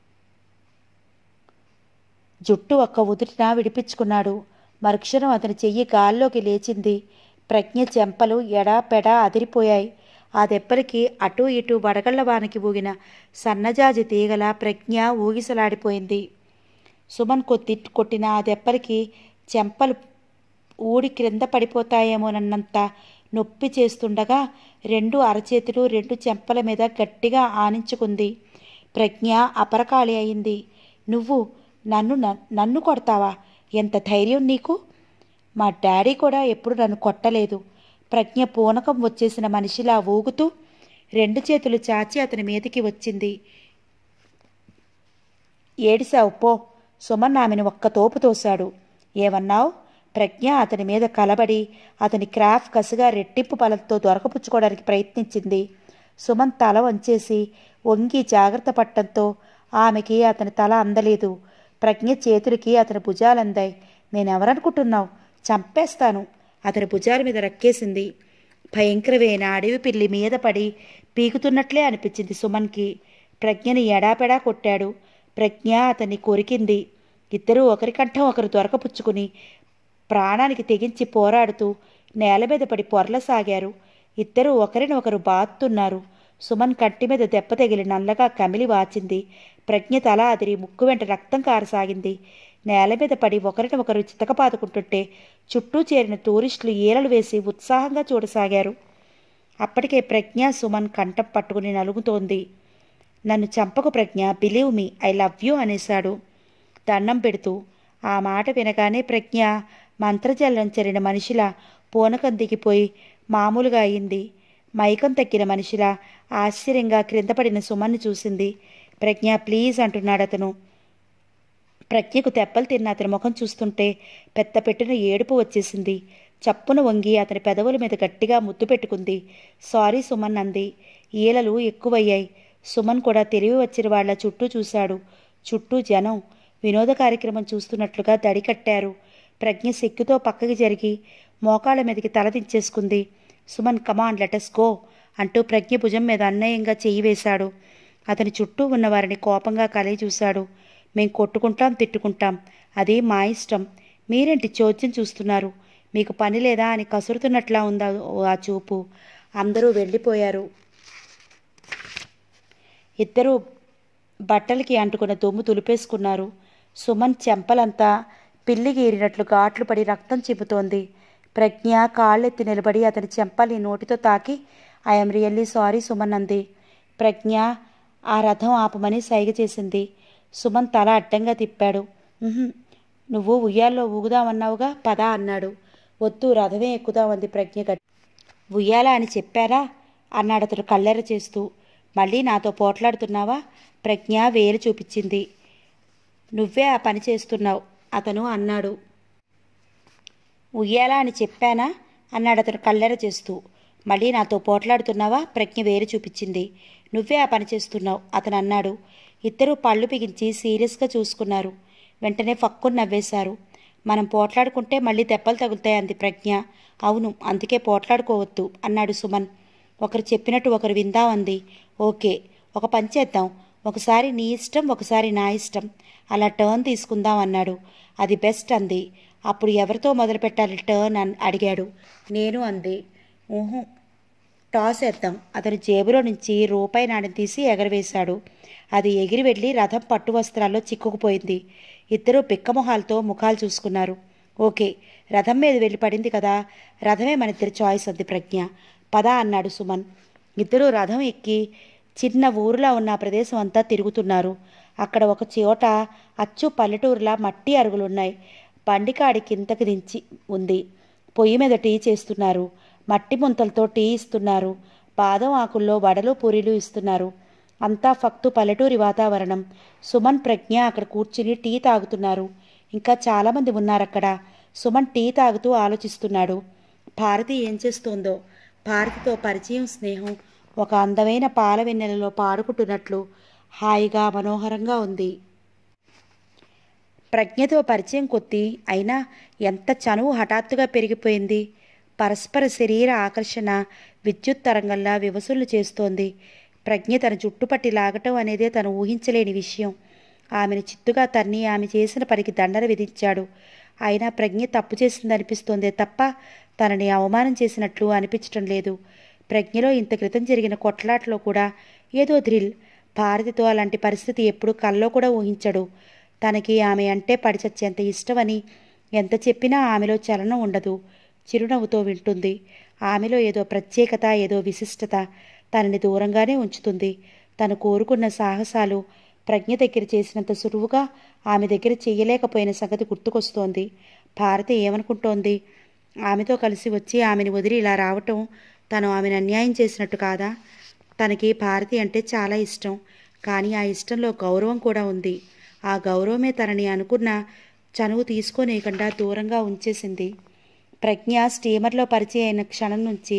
జుట్టు ఒక్క ఉదుటిన విడిపించుకున్నాడు మరుక్షణం అతని చెయ్యి గాల్లోకి లేచింది ప్రజ్ఞ చెంపలు ఎడా పెడా అదిరిపోయాయి ఆ దెబ్బలకి అటూ ఇటూ వడగళ్ల వానికి ఊగిన సన్నజాజి తీగల ప్రజ్ఞ ఊగిసలాడిపోయింది సుమన్ కొద్ది కొట్టిన ఆ దెబ్బలకి చెంపలు ఊడి క్రింద పడిపోతాయేమోనన్నంత నొప్పి చేస్తుండగా రెండు అరచేతులు రెండు చెంపల మీద గట్టిగా ఆనించుకుంది ప్రజ్ఞ అపరకాళి అయింది నువ్వు నన్ను నన్ను కొడతావా ఎంత ధైర్యం నీకు మా డాడీ కూడా ఎప్పుడు నన్ను కొట్టలేదు ప్రజ్ఞ పూనకం వచ్చేసిన మనిషిలా ఊగుతూ రెండు చేతులు చాచి అతని మీదకి వచ్చింది ఏడిసావు పో సుమన్ ఆమెను ఒక్క తోపు తోశాడు ఏమన్నావు ప్రజ్ఞ అతని మీద కలబడి అతని క్రాఫ్ కసిగా రెట్టింపు బలంతో దొరకపుచ్చుకోవడానికి ప్రయత్నించింది సుమన్ తల వంచేసి వంగి జాగ్రత్త పట్టడంతో ఆమెకి అతని తల అందలేదు ప్రజ్ఞ చేతులకి అతని భుజాలందాయి నేనెవరనుకుంటున్నావు చంపేస్తాను అతని భుజాల మీద రక్కేసింది భయంకరమైన అడవి పిల్లి మీద పడి పీకుతున్నట్లే అనిపించింది సుమన్కి ప్రజ్ఞని ఎడాపెడా కొట్టాడు ప్రజ్ఞ అతన్ని కొరికింది ఇద్దరూ ఒకరి కంఠం ఒకరు దొరకపుచ్చుకుని ప్రాణానికి తెగించి పోరాడుతూ నేల మీద పడి పొరలసాగారు ఇద్దరూ ఒకరిని ఒకరు బాత్తున్నారు సుమన్ కంటి మీద దెబ్బ తగిలి నల్లగా కమిలి వాచింది ప్రజ్ఞ తల అదిరి ముక్కు వెంట రక్తం కారసాగింది నేల మీద పడి ఒకరిని ఒకరు చితకపాదుకుంటుంటే చుట్టూ చేరిన టూరిస్టులు ఈలలు వేసి ఉత్సాహంగా చూడసాగారు అప్పటికే ప్రజ్ఞ సుమన్ కంఠం పట్టుకుని నలుగుతోంది నన్ను చంపకు Pragna believe me I love you అనేశాడు దండం పెడుతూ ఆ మాట వినగానే ప్రజ్ఞ మంత్రజల్లం చెరిన మనిషిలా పూనకం దిగిపోయి మామూలుగా అయింది మైకం తగ్గిన మనిషిలా ఆశ్చర్యంగా క్రిందపడిన సుమన్ని చూసింది ప్రజ్ఞ ప్లీజ్ అంటున్నాడు అతను ప్రజ్ఞకు తెప్పలు తిన్న అతని ముఖం చూస్తుంటే పెద్ద పెట్టిన ఏడుపు వచ్చేసింది చప్పున వంగి అతని పెదవుల మీద గట్టిగా ముద్దు పెట్టుకుంది సారీ సుమన్ అంది ఈలలు ఎక్కువయ్యాయి సుమన్ కూడా తెలివి వచ్చిన వాళ్ళ చుట్టూ చూశాడు చుట్టూ జనం వినోద కార్యక్రమం చూస్తున్నట్లుగా దడి కట్టారు ప్రజ్ఞ సిగ్గుతో పక్కకి జరిగి మోకాళ్ళ మీదకి తల దించేసుకుంది సుమన్ కమాన్ లెటస్ గో అంటూ ప్రజ్ఞ భుజం మీద అన్యాయంగా చెయ్యి వేశాడు అతని చుట్టూ ఉన్న వారిని కోపంగా కలయి చూశాడు మేం కొట్టుకుంటాం తిట్టుకుంటాం అది మా ఇష్టం మీరేంటి చోద్యం చూస్తున్నారు మీకు పని లేదా అని కసురుతున్నట్లా ఉందా ఆ చూపు అందరూ వెళ్ళిపోయారు ఇద్దరూ బట్టలకి అంటుకున్న దుమ్ము తులిపేసుకున్నారు సుమన్ చెంపలంతా పిల్లి గీరినట్లు ఘాట్లు పడి రక్తం చిమ్ముతోంది ప్రజ్ఞ కాళ్ళెత్తి నిలబడి అతని చెంపల్ని నోటితో తాకి ఐఎమ్ రియల్లీ సారీ సుమన్ అంది ప్రజ్ఞ ఆ రథం ఆపమని సైగ చేసింది సుమన్ తల అడ్డంగా తిప్పాడు "ఉహుం, నువ్వు ఉయ్యాల్లో ఊగుదామన్నావుగా పద అన్నాడు వద్దు రథమే ఎక్కుదామంది ప్రజ్ఞ గట్టి ఉయ్యాల అని చెప్పారా అన్నాడు అతడు కళ్ళెర చేస్తూ మళ్ళీ నాతో పోట్లాడుతున్నావా ప్రజ్ఞ వేలు చూపించింది నువ్వే ఆ పని చేస్తున్నావు అతను అన్నాడు ఉయ్యాలా అని చెప్పానా అన్నాడు అతను కళ్ళెర చేస్తూ మళ్ళీ నాతో పోట్లాడుతున్నావా ప్రజ్ఞ వేరు చూపించింది నువ్వే ఆ పని చేస్తున్నావు అతను అన్నాడు ఇద్దరూ పళ్ళు పిగించి సీరియస్గా చూసుకున్నారు వెంటనే ఫక్కుని నవ్వేశారు మనం పోట్లాడుకుంటే మళ్ళీ దెబ్బలు తగులుతాయి అంది ప్రజ్ఞ అవును అందుకే పోట్లాడుకోవద్దు అన్నాడు సుమన్ ఒకరు చెప్పినట్టు ఒకరు విందాం అంది ఓకే ఒక పని చేద్దాం ఒకసారి నీ ఇష్టం ఒకసారి నా ఇష్టం అలా టర్న్ తీసుకుందాం అన్నాడు అది బెస్ట్ అంది అప్పుడు ఎవరితో మొదలు పెట్టాలి టర్న్ అని అడిగాడు నేను అంది ఊహు టాస్ వేద్దాం అతను జేబులో నుంచి రూపాయి నాణ్యం తీసి ఎగరవేశాడు అది ఎగిరి వెళ్ళి రథం పట్టు వస్త్రాల్లో చిక్కుకుపోయింది ఇద్దరూ పిక్కమొహాలతో ముఖాలు చూసుకున్నారు ఓకే రథం మీద వెళ్ళి పడింది కదా రథమే మన ఇద్దరి చాయిస్ అంది ప్రజ్ఞ పద అన్నాడు సుమన్ ఇద్దరూ రథం ఎక్కి చిన్న ఊరులా ఉన్న ఆ ప్రదేశం అంతా తిరుగుతున్నారు అక్కడ ఒక చోట అచ్చు పల్లెటూరులా మట్టి అరుగులున్నాయి బండికాడి కిందకి దించి ఉంది పొయ్యి మీద టీ చేస్తున్నారు మట్టి ముంతలతో టీ ఇస్తున్నారు బాదం ఆకుల్లో వడలు పూరీలు ఇస్తున్నారు అంతా ఫక్తు పల్లెటూరి వాతావరణం సుమన్ ప్రజ్ఞ అక్కడ కూర్చుని టీ తాగుతున్నారు ఇంకా చాలామంది ఉన్నారక్కడ సుమన్ టీ తాగుతూ ఆలోచిస్తున్నాడు భారతి ఏం చేస్తోందో భారతితో పరిచయం స్నేహం ఒక అందమైన పాల వెన్నెలలో పాడుకుంటున్నట్లు హాయిగా మనోహరంగా ఉంది ప్రజ్ఞతో పరిచయం కొద్దీ అయినా ఎంత చనువు హఠాత్తుగా పెరిగిపోయింది పరస్పర శరీర ఆకర్షణ విద్యుత్ తరంగంలా వివసులు చేస్తోంది ప్రజ్ఞ తన జుట్టుపట్టి లాగటం అనేదే తను ఊహించలేని విషయం ఆమెను చిత్తుగా తన్ని ఆమె చేసిన పనికి దండన విధించాడు అయినా ప్రజ్ఞ తప్పు చేసిందనిపిస్తోందే తప్ప తనని అవమానం చేసినట్లు అనిపించటం లేదు ప్రజ్ఞలో ఇంత క్రితం జరిగిన కొట్లాటలో కూడా ఏదో థ్రిల్ భారతితో అలాంటి పరిస్థితి ఎప్పుడూ కల్లో కూడా ఊహించడు తనకి ఆమె అంటే పడిచచ్చేంత ఇష్టమని ఎంత చెప్పినా ఆమెలో చలనం ఉండదు చిరునవ్వుతో వింటుంది ఆమెలో ఏదో ప్రత్యేకత ఏదో విశిష్టత తనని దూరంగానే ఉంచుతుంది తను కోరుకున్న సాహసాలు ప్రజ్ఞ దగ్గర చేసినంత సులువుగా ఆమె దగ్గర చెయ్యలేకపోయిన సంగతి గుర్తుకొస్తోంది భారతి ఏమనుకుంటోంది ఆమెతో కలిసి వచ్చి ఆమెను వదిలి ఇలా రావటం తను ఆమెను అన్యాయం చేసినట్టు కాదా తనకి భారతి అంటే చాలా ఇష్టం కానీ ఆ ఇష్టంలో గౌరవం కూడా ఉంది ఆ గౌరవమే తనని అనుకున్న చనువు తీసుకోనేయకుండా దూరంగా ఉంచేసింది ప్రజ్ఞ స్టీమర్లో పరిచయం అయిన క్షణం నుంచి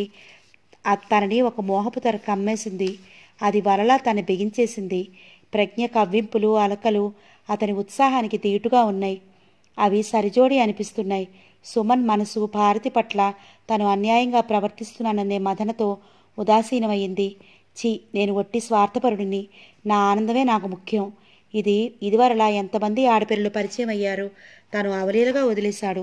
ఆ- తనని ఒక మోహపు తెర కమ్మేసింది అది వలలా తన బిగించేసింది ప్రజ్ఞ కవ్వింపులు అలకలు అతని ఉత్సాహానికి తీటుగా ఉన్నాయి అవి సరిజోడి అనిపిస్తున్నాయి సుమన్ మనసు భారతి పట్ల తను అన్యాయంగా ప్రవర్తిస్తున్నాననే మదనతో ఉదాసీనమైంది చి నేను ఒట్టి స్వార్థపరుడిని నా ఆనందమే నాకు ముఖ్యం ఇది ఇదివరలా ఎంతమంది ఆడపిల్లలు పరిచయం అయ్యారు తను అవలీలగా వదిలేశాడు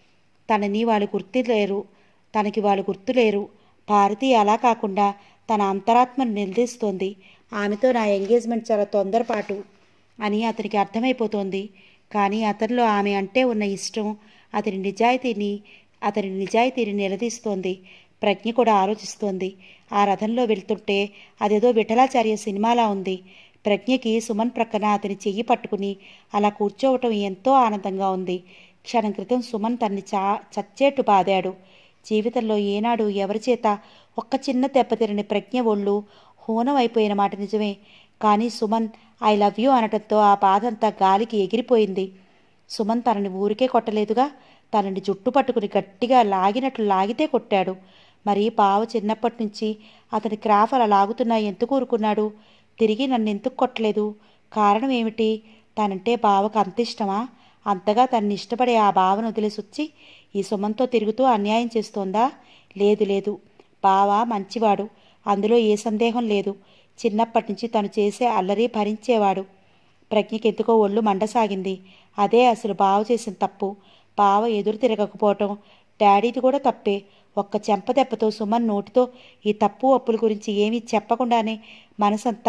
తనని వాళ్ళు గుర్తులేరు తనకి వాళ్ళు గుర్తులేరు భారతి అలా కాకుండా తన అంతరాత్మను నిలదీస్తోంది ఆమెతో నా ఎంగేజ్మెంట్ చాలా తొందరపాటు అని అతనికి అర్థమైపోతోంది కానీ అతనిలో ఆమె అంటే ఉన్న ఇష్టం అతని నిజాయితీని అతని నిజాయితీని నిలదీస్తోంది ప్రజ్ఞ కూడా ఆలోచిస్తోంది ఆ రథంలో వెళ్తుంటే అదేదో విఠలాచార్య సినిమాలా ఉంది ప్రజ్ఞకి సుమన్ ప్రక్కన అతని చెయ్యి పట్టుకుని అలా కూర్చోవటం ఎంతో ఆనందంగా ఉంది క్షణం క్రితం సుమన్ తన్ని చా చచ్చేట్టు బాదాడు జీవితంలో ఏనాడు ఎవరి చేత ఒక్క చిన్న దెబ్బతిరని ప్రజ్ఞ ఒళ్ళు హూనం అయిపోయిన మాట నిజమే కానీ సుమన్ ఐ లవ్ యూ అనటంతో ఆ బాధంతా గాలికి ఎగిరిపోయింది సుమన్ తనని ఊరికే కొట్టలేదుగా తనని జుట్టు పట్టుకుని గట్టిగా లాగినట్లు లాగితే కొట్టాడు మరి బావ చిన్నప్పటి నుంచి అతని క్రాఫ్ అలా లాగుతున్నా ఎందుకు ఊరుకున్నాడు తిరిగి నన్ను ఎందుకు కొట్టలేదు కారణం ఏమిటి తనంటే బావకు అంత ఇష్టమా అంతగా తన్ని ఇష్టపడే ఆ బావను వదిలేసి వచ్చి ఈ సుమంతో తిరుగుతూ అన్యాయం చేస్తోందా లేదు లేదు బావ మంచివాడు అందులో ఏ సందేహం లేదు చిన్నప్పటి నుంచి తను చేసే అల్లరి భరించేవాడు ప్రజ్ఞకి ఎందుకో ఒళ్ళు మండసాగింది అదే అసలు బావ చేసిన తప్పు బావ ఎదురు తిరగకపోవటం డాడీది కూడా తప్పే ఒక్క చెంప దెబ్బతో సుమన్ నోటితో ఈ తప్పు అప్పుల గురించి ఏమీ చెప్పకుండానే మనసంతా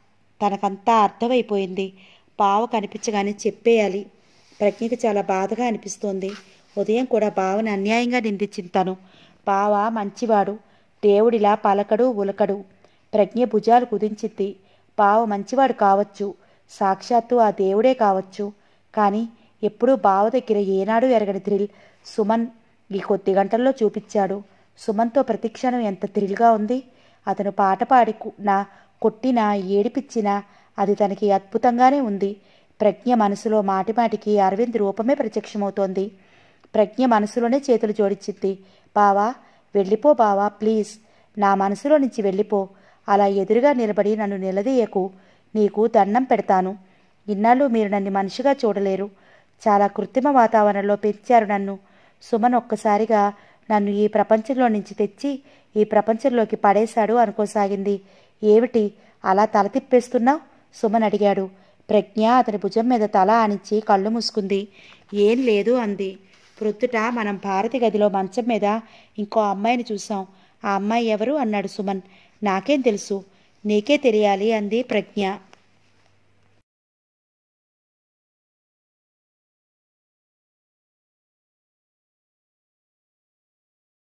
తనకంతా అర్థమైపోయింది బావ కనిపించగానే చెప్పేయాలి ప్రజ్ఞకి చాలా బాధగా అనిపిస్తోంది ఉదయం కూడా బావని అన్యాయంగా నిందించింది తను బావ మంచివాడు దేవుడిలా పలకడు ఉలకడు ప్రజ్ఞ భుజాలు కుదించింది బావ మంచివాడు కావచ్చు సాక్షాత్తు ఆ దేవుడే కావచ్చు కానీ ఎప్పుడూ బావ దగ్గర ఏనాడు ఎరగని థ్రిల్ సుమన్ ఈ కొద్ది గంటల్లో చూపించాడు సుమన్తో ప్రతిక్షణం ఎంత థ్రిల్గా ఉంది అతను పాట పాడి కు- నా కొట్టినా ఏడిపించినా అది తనకి అద్భుతంగానే ఉంది ప్రజ్ఞ మనసులో మాటిమాటికి అరవింద్ రూపమే ప్రత్యక్షమవుతోంది ప్రజ్ఞ మనసులోనే చేతులు జోడించింది బావా వెళ్ళిపో బావా ప్లీజ్ నా మనసులో నుంచి వెళ్ళిపో అలా ఎదురుగా నిలబడి నన్ను నిలదీయకు నీకు దండం పెడతాను ఇన్నాళ్ళు మీరు నన్ను మనిషిగా చూడలేరు చాలా కృత్రిమ వాతావరణంలో పెంచారు నన్ను సుమన్ ఒక్కసారిగా నన్ను ఈ ప్రపంచంలో నుంచి తెచ్చి ఈ ప్రపంచంలోకి పడేశాడు అనుకోసాగింది ఏమిటి అలా తల తిప్పేస్తున్నావు సుమన్ అడిగాడు ప్రజ్ఞ అతని భుజం మీద తల ఆనించి కళ్ళు మూసుకుంది ఏం లేదు అంది ప్రొద్దుట మనం భారతి గదిలో మంచం మీద ఇంకో అమ్మాయిని చూసాం ఆ అమ్మాయి ఎవరు అన్నాడు సుమన్ నాకేం తెలుసు నీకే తెలియాలి అంది ప్రజ్ఞ